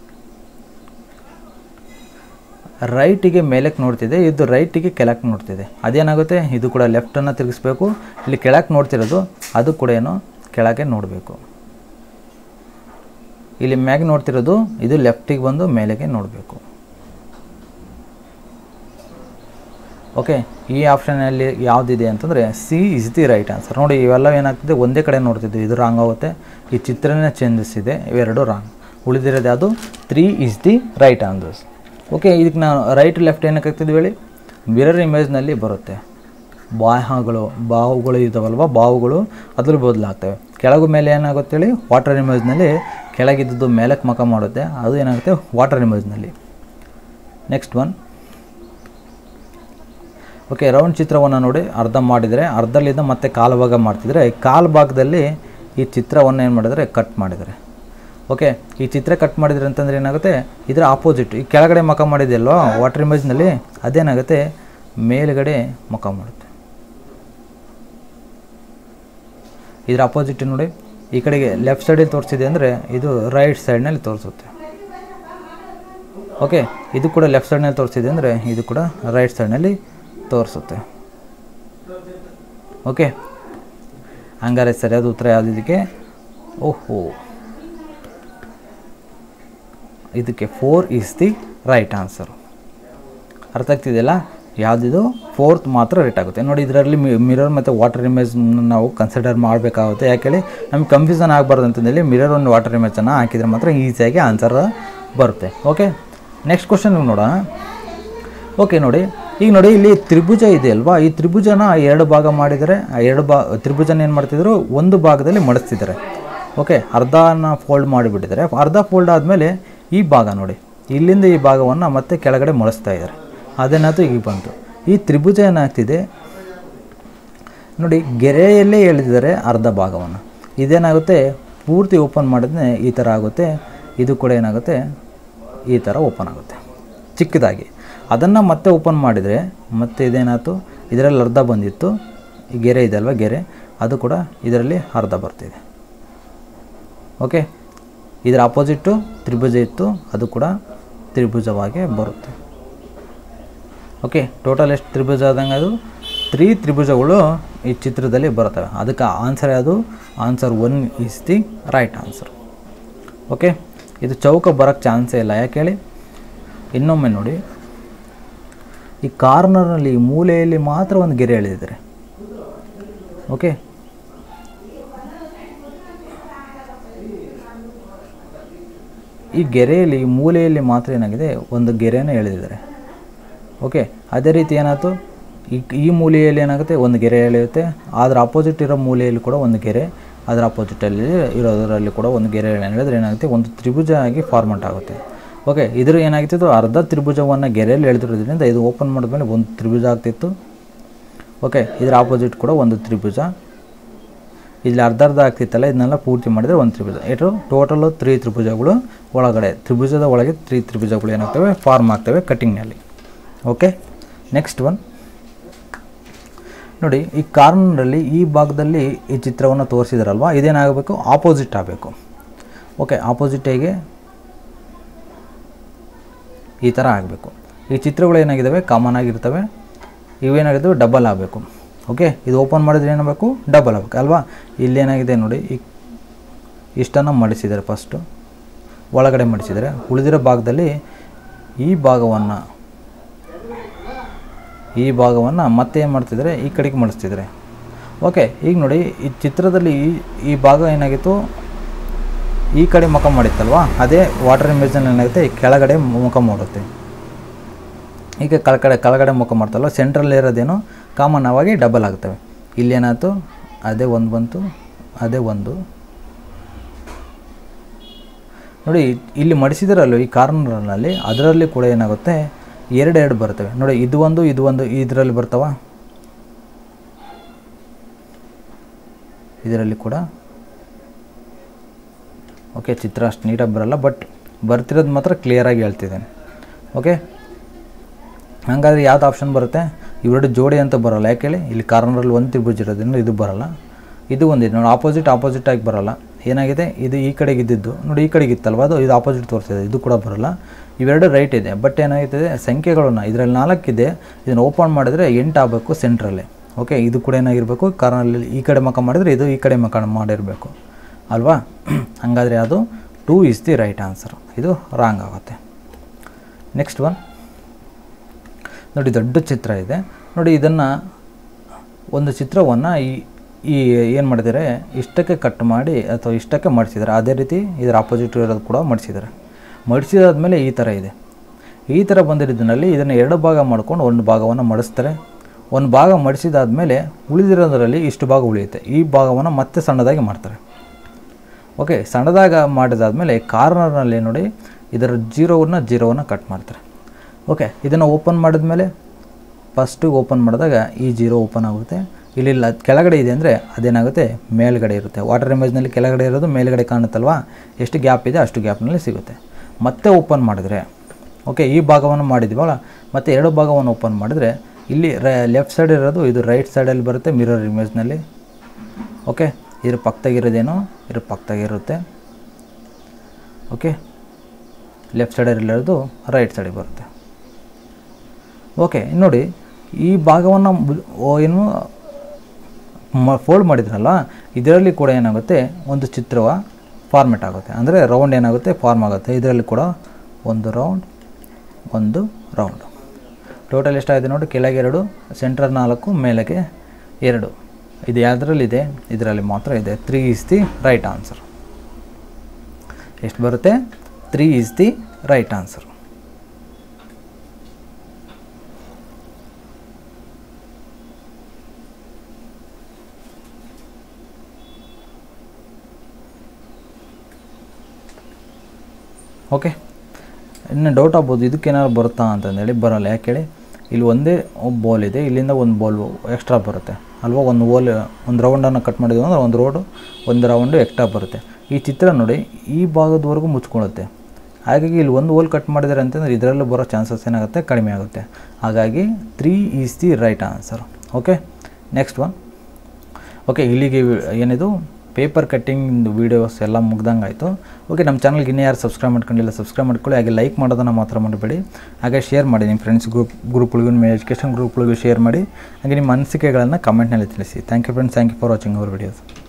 ರೈಟಿಗೆ ಮೇಲಕ್ಕೆ ನೋಡ್ತಿದೆ ಇದು ರೈಟಿಗೆ ಕೆಳಕ್ಕೆ ನೋಡ್ತಿದೆ ಅದೇನಾಗುತ್ತೆ ಇದು ಕೂಡ ಲೆಫ್ಟನ್ನು ತಿರುಗಿಸ್ಬೇಕು ಇಲ್ಲಿ ಕೆಳಕ್ಕೆ ನೋಡ್ತಿರೋದು ಅದು ಕೂಡ ಏನು ಕೆಳಗೆ ನೋಡಬೇಕು ಇಲ್ಲಿ ಮ್ಯಾಗೆ ನೋಡ್ತಿರೋದು ಇದು ಲೆಫ್ಟಿಗೆ ಬಂದು ಮೇಲೆಗೆ ನೋಡಬೇಕು ಓಕೆ ಈ ಆಪ್ಷನಲ್ಲಿ ಯಾವುದಿದೆ ಅಂತಂದರೆ C is the right answer ನೋಡಿ ಇವೆಲ್ಲ ಏನಾಗ್ತದೆ ಒಂದೇ ಕಡೆ ನೋಡ್ತಿದ್ವಿ ಇದು ರಾಂಗ್ ಆಗುತ್ತೆ ಈ ಚಿತ್ರನೇ ಚೇಂಜಸ್ ಇದೆ ಇವೆರಡು ರಾಂಗ್ ಉಳಿದಿರೋದು ಯಾವುದು three is the right answers okay ಇದಕ್ಕೆ ನಾನು ರೈಟ್ ಲೆಫ್ಟ್ ಏನಕ್ಕೆ ಹಾಕ್ತಿದ್ವಿ ಹೇಳಿ ಮಿರರ್ ಇಮೇಜ್ನಲ್ಲಿ ಬರುತ್ತೆ ಬಾಹಗಳು ಬಾವುಗಳು ಇದಾವಲ್ವ ಬಾವುಗಳು ಅದ್ರ ಬದಲಾಗ್ತವೆ ಕೆಳಗು ಮೇಲೆ ಏನಾಗುತ್ತೆ ಹೇಳಿ ವಾಟರ್ ಇಮೇಜ್ನಲ್ಲಿ ಕೆಳಗಿದ್ದದ್ದು ಮೇಲಕ್ಕೆ ಮಕ ಮಾಡುತ್ತೆ ಅದು ಏನಾಗುತ್ತೆ ವಾಟರ್ ಇಮೇಜ್ನಲ್ಲಿ ನೆಕ್ಸ್ಟ್ ಒನ್ ಓಕೆ ರೌಂಡ್ ಚಿತ್ರವನ್ನು ನೋಡಿ ಅರ್ಧ ಮಾಡಿದರೆ ಅರ್ಧಲ್ಲಿಂದ ಮತ್ತೆ ಕಾಲು ಭಾಗ ಮಾಡ್ತಿದ್ರೆ ಕಾಲು ಭಾಗದಲ್ಲಿ ಈ ಚಿತ್ರವನ್ನು ಏನು ಮಾಡಿದರೆ ಕಟ್ ಮಾಡಿದರೆ ಓಕೆ ಈ ಚಿತ್ರ ಕಟ್ ಮಾಡಿದ್ರೆ ಅಂತಂದ್ರೆ ಏನಾಗುತ್ತೆ ಇದರ ಆಪೋಸಿಟ್ ಈ ಕೆಳಗಡೆ ಮಕ ಮಾಡಿದೆಯಲ್ವಾ ವಾಟರ್ ಇಮೇಜ್ನಲ್ಲಿ ಅದೇನಾಗುತ್ತೆ ಮೇಲ್ಗಡೆ ಮುಖ ಮಾಡುತ್ತೆ ಇದರ ಅಪೋಸಿಟ್ ನೋಡಿ ಈ ಕಡೆಗೆ ಲೆಫ್ಟ್ ಸೈಡಲ್ಲಿ ತೋರಿಸಿದೆ ಅಂದರೆ ಇದು ರೈಟ್ ಸೈಡ್ನಲ್ಲಿ ತೋರಿಸುತ್ತೆ ಓಕೆ ಇದು ಕೂಡ ಲೆಫ್ಟ್ ಸೈಡ್ನಲ್ಲಿ ತೋರಿಸಿದೆ ಅಂದರೆ ಇದು ಕೂಡ ರೈಟ್ ಸೈಡ್ನಲ್ಲಿ ತೋರಿಸುತ್ತೆ ಓಕೆ ಹಂಗಾರೆ ಸರಿಯಾದ ಉತ್ತರ ಯಾವುದು ಇದಕ್ಕೆ ಓಹೋ ಇದಕ್ಕೆ four is the right answer ಅರ್ಥ ಆಗ್ತಿದೆಯಲ್ಲ ಯಾವುದಿದು ಫೋರ್ತ್ ಮಾತ್ರ ರೇಟ್ ಆಗುತ್ತೆ ನೋಡಿ ಇದರಲ್ಲಿ ಮಿರರ್ ಮತ್ತು ವಾಟರ್ ಇಮೇಜ್ ನಾವು ಕನ್ಸಿಡರ್ ಮಾಡಬೇಕಾಗುತ್ತೆ ಯಾಕೇಳಿ ನಮಗೆ ಕನ್ಫ್ಯೂಷನ್ ಆಗಬಾರ್ದು ಅಂತಂದೇಳಿ ಮಿರರ್ ಒಂದು ವಾಟರ್ ಇಮೇಜನ್ನು ಹಾಕಿದರೆ ಮಾತ್ರ ಈಸಿಯಾಗಿ ಆನ್ಸರ್ ಬರುತ್ತೆ ಓಕೆ ನೆಕ್ಸ್ಟ್ ಕ್ವಶನ್ ನೋಡೋಣ ಓಕೆ ನೋಡಿ ಈಗ ನೋಡಿ ಇಲ್ಲಿ ತ್ರಿಭುಜ ಇದೆ ಅಲ್ವಾ ಈ ತ್ರಿಭುಜನ ಎರಡು ಭಾಗ ಮಾಡಿದರೆ ಆ ಎರಡು ಬಾ ತ್ರಿಭುಜನ ಏನು ಮಾಡ್ತಿದ್ರು ಒಂದು ಭಾಗದಲ್ಲಿ ಮಡಿಸ್ತಿದ್ದಾರೆ ಓಕೆ ಅರ್ಧನ ಫೋಲ್ಡ್ ಮಾಡಿಬಿಟ್ಟಿದ್ದಾರೆ ಅರ್ಧ ಫೋಲ್ಡ್ ಆದಮೇಲೆ ಈ ಭಾಗ ನೋಡಿ ಇಲ್ಲಿಂದ ಈ ಭಾಗವನ್ನು ಮತ್ತೆ ಕೆಳಗಡೆ ಮಡಿಸ್ತಾ ಇದ್ದಾರೆ ಅದೇನಾಯ್ತು ಈಗ ಬಂತು ಈ ತ್ರಿಭುಜ ಏನಾಗ್ತಿದೆ ನೋಡಿ ಗೆರೆಯಲ್ಲೇ ಎಳೆದಿದ್ದಾರೆ ಅರ್ಧ ಭಾಗವನ್ನು ಇದೇನಾಗುತ್ತೆ ಪೂರ್ತಿ ಓಪನ್ ಮಾಡಿದ್ರೆ ಈ ಥರ ಆಗುತ್ತೆ ಇದು ಕೂಡ ಏನಾಗುತ್ತೆ ಈ ಥರ ಓಪನ್ ಆಗುತ್ತೆ ಚಿಕ್ಕದಾಗಿ ಅದನ್ನು ಮತ್ತೆ ಓಪನ್ ಮಾಡಿದರೆ ಮತ್ತೆ ಇದೇನಾಯ್ತು ಇದರಲ್ಲಿ ಅರ್ಧ ಬಂದಿತ್ತು ಈ ಗೆರೆ ಇದೆ ಅಲ್ವಾ ಗೆರೆ ಅದು ಕೂಡ ಇದರಲ್ಲಿ ಅರ್ಧ ಬರ್ತಿದೆ ಓಕೆ ಇದರ ಅಪೋಸಿಟ್ಟು ತ್ರಿಭುಜ ಇತ್ತು ಅದು ಕೂಡ ತ್ರಿಭುಜವಾಗಿ ಬರುತ್ತೆ ಓಕೆ ಟೋಟಲ್ ಎಷ್ಟು ತ್ರಿಭುಜ ಆದಂಗೆ ಅದು ತ್ರೀ ತ್ರಿಭುಜಗಳು ಈ ಚಿತ್ರದಲ್ಲಿ ಬರ್ತವೆ ಅದಕ್ಕೆ ಆನ್ಸರ್ ಯಾವುದು answer one is the right answer okay ಇದು ಚೌಕ ಬರೋಕ್ಕೆ ಚಾನ್ಸೇ ಇಲ್ಲ ಯಾಕೆ ಹೇಳಿ ಇನ್ನೊಮ್ಮೆ ನೋಡಿ ಈ ಕಾರ್ನರ್ನಲ್ಲಿ ಈ ಮೂಲೆಯಲ್ಲಿ ಮಾತ್ರ ಒಂದು ಗೆರೆ ಎಳೆದಿದ್ದಾರೆ ಓಕೆ ಈ ಗೆರೆಯಲ್ಲಿ ಈ ಮೂಲೆಯಲ್ಲಿ ಮಾತ್ರ ಏನಾಗಿದೆ ಒಂದು ಗೆರೆಯನ್ನು ಎಳೆದಿದ್ದಾರೆ ಓಕೆ ಅದೇ ರೀತಿ ಏನಾಯ್ತು ಈ ಈ ಮೂಲೆಯಲ್ಲಿ ಏನಾಗುತ್ತೆ ಒಂದು ಗೆರೆ ಎಳೆಯುತ್ತೆ ಅದರ ಅಪೋಸಿಟ್ ಇರೋ ಮೂಲೆಯಲ್ಲಿ ಕೂಡ ಒಂದು ಗೆರೆ ಅದರ ಅಪೋಸಿಟಲ್ಲಿ ಇರೋದರಲ್ಲಿ ಕೂಡ ಒಂದು ಗೆರೆ ಎಳೆದ್ರೆ ಏನಾಗುತ್ತೆ ಒಂದು ತ್ರಿಭುಜ ಆಗಿ ಫಾರ್ಮೆಟ್ ಆಗುತ್ತೆ ಓಕೆ ಇದ್ರ ಏನಾಗ್ತಿತ್ತು ಅರ್ಧ ತ್ರಿಭುಜವನ್ನು ಗೆರೆಯಲ್ಲಿ ಎಳೆದಿರೋದ್ರಿಂದ ಇದು ಓಪನ್ ಮಾಡಿದ್ಮೇಲೆ ಒಂದು ತ್ರಿಭುಜ ಆಗ್ತಿತ್ತು ಓಕೆ ಇದರ ಆಪೋಸಿಟ್ ಕೂಡ ಒಂದು ತ್ರಿಭುಜ ಇಲ್ಲಿ ಅರ್ಧ ಅರ್ಧ ಆಗ್ತಿತ್ತಲ್ಲ ಇದನ್ನೆಲ್ಲ ಪೂರ್ತಿ ಮಾಡಿದರೆ ಒಂದು ತ್ರಿಭುಜ ಎಷ್ಟು ಟೋಟಲು ತ್ರೀ ತ್ರಿಭುಜಗಳು ಒಳಗಡೆ ತ್ರಿಭುಜದ ಒಳಗೆ ತ್ರೀ ತ್ರಿಭುಜಗಳು ಏನಾಗ್ತವೆ ಫಾರ್ಮ್ ಆಗ್ತವೆ ಕಟ್ಟಿಂಗ್ನಲ್ಲಿ ಓಕೆ ನೆಕ್ಸ್ಟ್ ಒನ್ ನೋಡಿ ಈ ಕಾರ್ನರಲ್ಲಿ ಈ ಭಾಗದಲ್ಲಿ ಈ ಚಿತ್ರವನ್ನು ತೋರಿಸಿದಾರಲ್ವ ಇದೇನಾಗಬೇಕು ಆಪೋಸಿಟ್ ಆಗಬೇಕು ಓಕೆ ಆಪೋಸಿಟ್ ಹೇಗೆ ಈ ಥರ ಆಗಬೇಕು ಈ ಚಿತ್ರಗಳು ಏನಾಗಿದ್ದಾವೆ ಕಾಮನ್ ಆಗಿರ್ತವೆ ಇವೇನಾಗಿದ್ದಾವೆ ಡಬಲ್ ಆಗಬೇಕು ಓಕೆ ಇದು ಓಪನ್ ಮಾಡಿದ್ರೆ ಏನಾಗಬೇಕು ಡಬಲ್ ಆಗಬೇಕು ಅಲ್ವಾ ಇಲ್ಲೇನಾಗಿದೆ ನೋಡಿ ಈ ಇಷ್ಟನ್ನು ಮಡಿಸಿದ್ದಾರೆ ಫಸ್ಟು ಒಳಗಡೆ ಮಡಿಸಿದ್ದಾರೆ ಉಳಿದಿರೋ ಭಾಗದಲ್ಲಿ ಈ ಭಾಗವನ್ನು ಈ ಭಾಗವನ್ನು ಮತ್ತೆ ಏನು ಮಾಡ್ತಿದ್ದಾರೆ ಈ ಕಡೆಗೆ ಮಡಿಸ್ತಿದ್ದಾರೆ ಓಕೆ ಈಗ ನೋಡಿ ಈ ಚಿತ್ರದಲ್ಲಿ ಈ ಈ ಭಾಗ ಏನಾಗಿತ್ತು ಈ ಕಡೆ ಮುಖ ಮಾಡಿತ್ತಲ್ವಾ ಅದೇ ವಾಟರ್ ಇಮೇಜಲ್ಲಿ ಏನಾಗುತ್ತೆ ಈ ಕೆಳಗಡೆ ಮುಖ ಮಾಡುತ್ತೆ ಈಗ ಕೆಳಗಡೆ ಕೆಳಗಡೆ ಮುಖ ಮಾಡ್ತಲ್ವ ಸೆಂಟ್ರಲ್ ಇರೋದೇನು ಕಾಮನ್ ಆಗಿ ಡಬಲ್ ಆಗ್ತವೆ ಇಲ್ಲೇನಾಯ್ತು ಅದೇ ಒಂದು ಬಂತು ಅದೇ ಒಂದು ನೋಡಿ ಇಲ್ಲಿ ಮಡಿಸಿದ್ರಲ್ಲ ಈ ಕಾರ್ನರ್ನಲ್ಲಿ ಅದರಲ್ಲಿ ಕೂಡ ಏನಾಗುತ್ತೆ ಎರಡು ಎರಡು ಬರ್ತವೆ ನೋಡಿ ಇದು ಒಂದು ಇದು ಒಂದು ಇದರಲ್ಲಿ ಬರ್ತಾವ ಇದರಲ್ಲಿ ಕೂಡ ಓಕೆ ಚಿತ್ರ ಅಷ್ಟು ನೀಟಾಗಿ ಬರಲ್ಲ ಬಟ್ ಬರ್ತಿರೋದು ಮಾತ್ರ ಕ್ಲಿಯರಾಗಿ ಹೇಳ್ತಿದ್ದೇನೆ ಓಕೆ ಹಾಗಾದ್ರೆ ಯಾವ್ದು ಆಪ್ಷನ್ ಬರುತ್ತೆ ಇವೆರಡು ಜೋಡಿ ಅಂತ ಬರೋಲ್ಲ ಯಾಕೆ ಹೇಳಿ ಇಲ್ಲಿ ಕಾರ್ನರಲ್ಲಿ ಒಂದು ತ್ರಿಭುಜ ಇರೋದ್ರಿಂದ ಇದು ಬರಲ್ಲ ಇದು ಒಂದಿದೆ ನೋಡಿ ಆಪೋಸಿಟ್ ಆಪೋಸಿಟ್ ಆಗಿ ಬರಲ್ಲ ಏನಾಗಿದೆ ಇದು ಈ ಕಡೆಗೆ ಇದ್ದಿದ್ದು ನೋಡಿ ಈ ಕಡೆಗೆ ಇತ್ತಲ್ವ ಅದು ಇದು ಆಪೋಸಿಟ್ ತೋರಿಸಿದೆ ಇದು ಕೂಡ ಬರಲ್ಲ ಇವೆರಡು ರೈಟ್ ಇದೆ ಬಟ್ ಏನಾಗ್ತದೆ ಸಂಖ್ಯೆಗಳನ್ನ ಇದರಲ್ಲಿ ನಾಲ್ಕಿದೆ ಇದನ್ನು ಓಪನ್ ಮಾಡಿದರೆ ಎಂಟು ಆಗಬೇಕು ಸೆಂಟ್ರಲ್ಲಿ ಓಕೆ ಇದು ಕೂಡ ಏನಾಗಿರಬೇಕು ಕಾರ್ನಲ್ಲಿ ಈ ಕಡೆ ಮಕ ಮಾಡಿದರೆ ಇದು ಈ ಕಡೆ ಮಕ ಮಾಡಿರಬೇಕು ಅಲ್ವಾ ಹಾಗಾದರೆ ಅದು two is the right answer ಇದು ರಾಂಗ್ ಆಗುತ್ತೆ ನೆಕ್ಸ್ಟ್ ಒನ್ ನೋಡಿ ದೊಡ್ಡ ಚಿತ್ರ ಇದೆ ನೋಡಿ ಇದನ್ನು ಒಂದು ಚಿತ್ರವನ್ನು ಈ ಈ ಏನು ಮಾಡಿದ್ದಾರೆ ಇಷ್ಟಕ್ಕೆ ಕಟ್ ಮಾಡಿ ಅಥವಾ ಇಷ್ಟಕ್ಕೆ ಮಡಿಸಿದ್ದಾರೆ ಅದೇ ರೀತಿ ಇದರ ಆಪೋಸಿಟ್ ಇರೋದು ಕೂಡ ಮಡಿಸಿದ್ದಾರೆ ಮಡಿಸಿದಾದ್ಮೇಲೆ ಈ ಥರ ಇದೆ ಈ ಥರ ಬಂದಿರೋದ್ರಲ್ಲಿ ಇದನ್ನು ಎರಡು ಭಾಗ ಮಾಡ್ಕೊಂಡು ಒಂದು ಭಾಗವನ್ನು ಮಡಿಸ್ತಾರೆ ಒಂದು ಭಾಗ ಮಡಿಸಿದಾದ್ಮೇಲೆ ಉಳಿದಿರೋದರಲ್ಲಿ ಇಷ್ಟು ಭಾಗ ಉಳಿಯುತ್ತೆ ಈ ಭಾಗವನ್ನು ಮತ್ತೆ ಸಣ್ಣದಾಗಿ ಮಾಡ್ತಾರೆ ಓಕೆ ಸಣ್ಣದಾಗ ಮಾಡಿದಾದ್ಮೇಲೆ ಕಾರ್ನರ್ನಲ್ಲಿ ನೋಡಿ ಇದರ ಜೀರೋವನ್ನು ಜೀರೋವನ್ನು ಕಟ್ ಮಾಡ್ತಾರೆ ಓಕೆ ಇದನ್ನು ಓಪನ್ ಮಾಡಿದ್ಮೇಲೆ ಫಸ್ಟು ಓಪನ್ ಮಾಡಿದಾಗ ಈ ಜೀರೋ ಓಪನ್ ಆಗುತ್ತೆ ಇಲ್ಲಿ ಇಲ್ಲ ಕೆಳಗಡೆ ಇದೆ ಅಂದರೆ ಅದೇನಾಗುತ್ತೆ ಮೇಲ್ಗಡೆ ಇರುತ್ತೆ ವಾಟರ್ ಇಮೇಜ್ನಲ್ಲಿ ಕೆಳಗಡೆ ಇರೋದು ಮೇಲ್ಗಡೆ ಕಾಣುತ್ತಲ್ವಾ ಎಷ್ಟು ಗ್ಯಾಪ್ ಇದೆ ಅಷ್ಟು ಗ್ಯಾಪ್ನಲ್ಲಿ ಸಿಗುತ್ತೆ ಮತ್ತೆ ಓಪನ್ ಮಾಡಿದ್ರೆ ಓಕೆ ಈ ಭಾಗವನ್ನು ಮಾಡಿದ್ವಲ್ಲ ಮತ್ತು ಎರಡು ಭಾಗವನ್ನು ಓಪನ್ ಮಾಡಿದರೆ ಇಲ್ಲಿ ಲೆಫ್ಟ್ ಸೈಡ್ ಇರೋದು ಇದು ರೈಟ್ ಸೈಡಲ್ಲಿ ಬರುತ್ತೆ ಮಿರರ್ ಇಮೇಜ್ನಲ್ಲಿ ಓಕೆ ಇದ್ರ ಪಕ್ಕದಾಗಿರೋದೇನು ಇದ್ರ ಪಕ್ಕದಾಗಿರುತ್ತೆ ಓಕೆ ಲೆಫ್ಟ್ ಸೈಡಲ್ಲಿರೋದು ರೈಟ್ ಸೈಡಿಗೆ ಬರುತ್ತೆ ಓಕೆ ನೋಡಿ ಈ ಭಾಗವನ್ನು ಬು- ಓ ಏನು ಮ ಫೋಲ್ಡ್ ಮಾಡಿದ್ರಲ್ಲ ಇದರಲ್ಲಿ ಕೂಡ ಏನಾಗುತ್ತೆ ಒಂದು ಚಿತ್ರವ ಫಾರ್ಮೆಟ್ ಆಗುತ್ತೆ ಅಂದರೆ ರೌಂಡ್ ಏನಾಗುತ್ತೆ ಫಾರ್ಮ್ ಆಗುತ್ತೆ ಇದರಲ್ಲಿ ಕೂಡ ಒಂದು ರೌಂಡ್ ಒಂದು ರೌಂಡು ಟೋಟಲ್ ಎಷ್ಟಾಗಿದೆ ನೋಡಿ ಕೆಳಗೆ ಎರಡು ಸೆಂಟ್ರ್ ನಾಲ್ಕು ಮೇಲಕ್ಕೆ ಎರಡು ಇದು ಯಾವುದ್ರಲ್ಲಿದೆ ಇದರಲ್ಲಿ ಮಾತ್ರ ಇದೆ three is the right answer ಎಷ್ಟು ಬರುತ್ತೆ three is the right answer okay ಇನ್ನು ಡೌಟ್ ಆಗ್ಬೋದು ಇದಕ್ಕೇನಾದ್ರು ಬರುತ್ತಾ ಅಂತಂದೇಳಿ ಬರೋಲ್ಲ ಯಾಕೆ ಹೇಳಿ ಇಲ್ಲಿ ಒಂದೇ ಬೋಲ್ ಇದೆ ಇಲ್ಲಿಂದ ಒಂದು ಬೋಲ್ ಎಕ್ಸ್ಟ್ರಾ ಬರುತ್ತೆ ಅಲ್ವಾ ಒಂದು ಬೋಲ್ ಒಂದು ರೌಂಡನ್ನು ಕಟ್ ಮಾಡಿದ್ವಿ ಅಂದ್ರೆ ಒಂದು ರೋಡು ಒಂದು ರೌಂಡು ಎಕ್ಸ್ಟ್ರಾ ಬರುತ್ತೆ ಈ ಚಿತ್ರ ನೋಡಿ ಈ ಭಾಗದವರೆಗೂ ಮುಚ್ಕೊಳ್ಳುತ್ತೆ ಹಾಗಾಗಿ ಇಲ್ಲಿ ಒಂದು ಹೋಲ್ ಕಟ್ ಮಾಡಿದ್ದಾರೆ ಅಂತಂದರೆ ಇದರಲ್ಲೂ ಬರೋ ಚಾನ್ಸಸ್ ಏನಾಗುತ್ತೆ ಕಡಿಮೆ ಆಗುತ್ತೆ ಹಾಗಾಗಿ three is the right answer okay next one okay ಇಲ್ಲಿಗೆ ವಿ- ಏನಿದು ಪೇಪರ್ ಕಟ್ಟಿಂಗ್ ವೀಡಿಯೋಸ್ ಎಲ್ಲ ಮುಗ್ದಂಗೆ ಆಯಿತು ಓಕೆ ನಮ್ಮ ಚಾನಲ್ಗೆ ಇನ್ನೂ ಯಾರು ಸಬ್ಸ್ಕ್ರೈಬ್ ಮಾಡ್ಕೊಂಡಿಲ್ಲ ಸಬ್ಸ್ಕ್ರೈಬ್ ಮಾಡ್ಕೊಳ್ಳಿ ಹಾಗೆ ಲೈಕ್ ಮಾಡೋದನ್ನು ಮಾತ್ರ ಮಾಡಬೇಡಿ ಹಾಗೆ ಶೇರ್ ಮಾಡಿ ನಿಮ್ಮ ಫ್ರೆಂಡ್ಸ್ ಗ್ರೂಪ್ ಗ್ರೂಪ್ಗಳಿಗೂ ನಿಮ್ಮ ಎಜುಕೇಷನ್ ಗ್ರೂಪ್ಗಳಿಗೂ ಶೇರ್ ಮಾಡಿ ಹಾಗೆ ನಿಮ್ಮ ಅನಿಸಿಕೆಗಳನ್ನು ಕಮೆಂಟ್ನಲ್ಲಿ ತಿಳಿಸಿ thank you friends thank you for watching our videos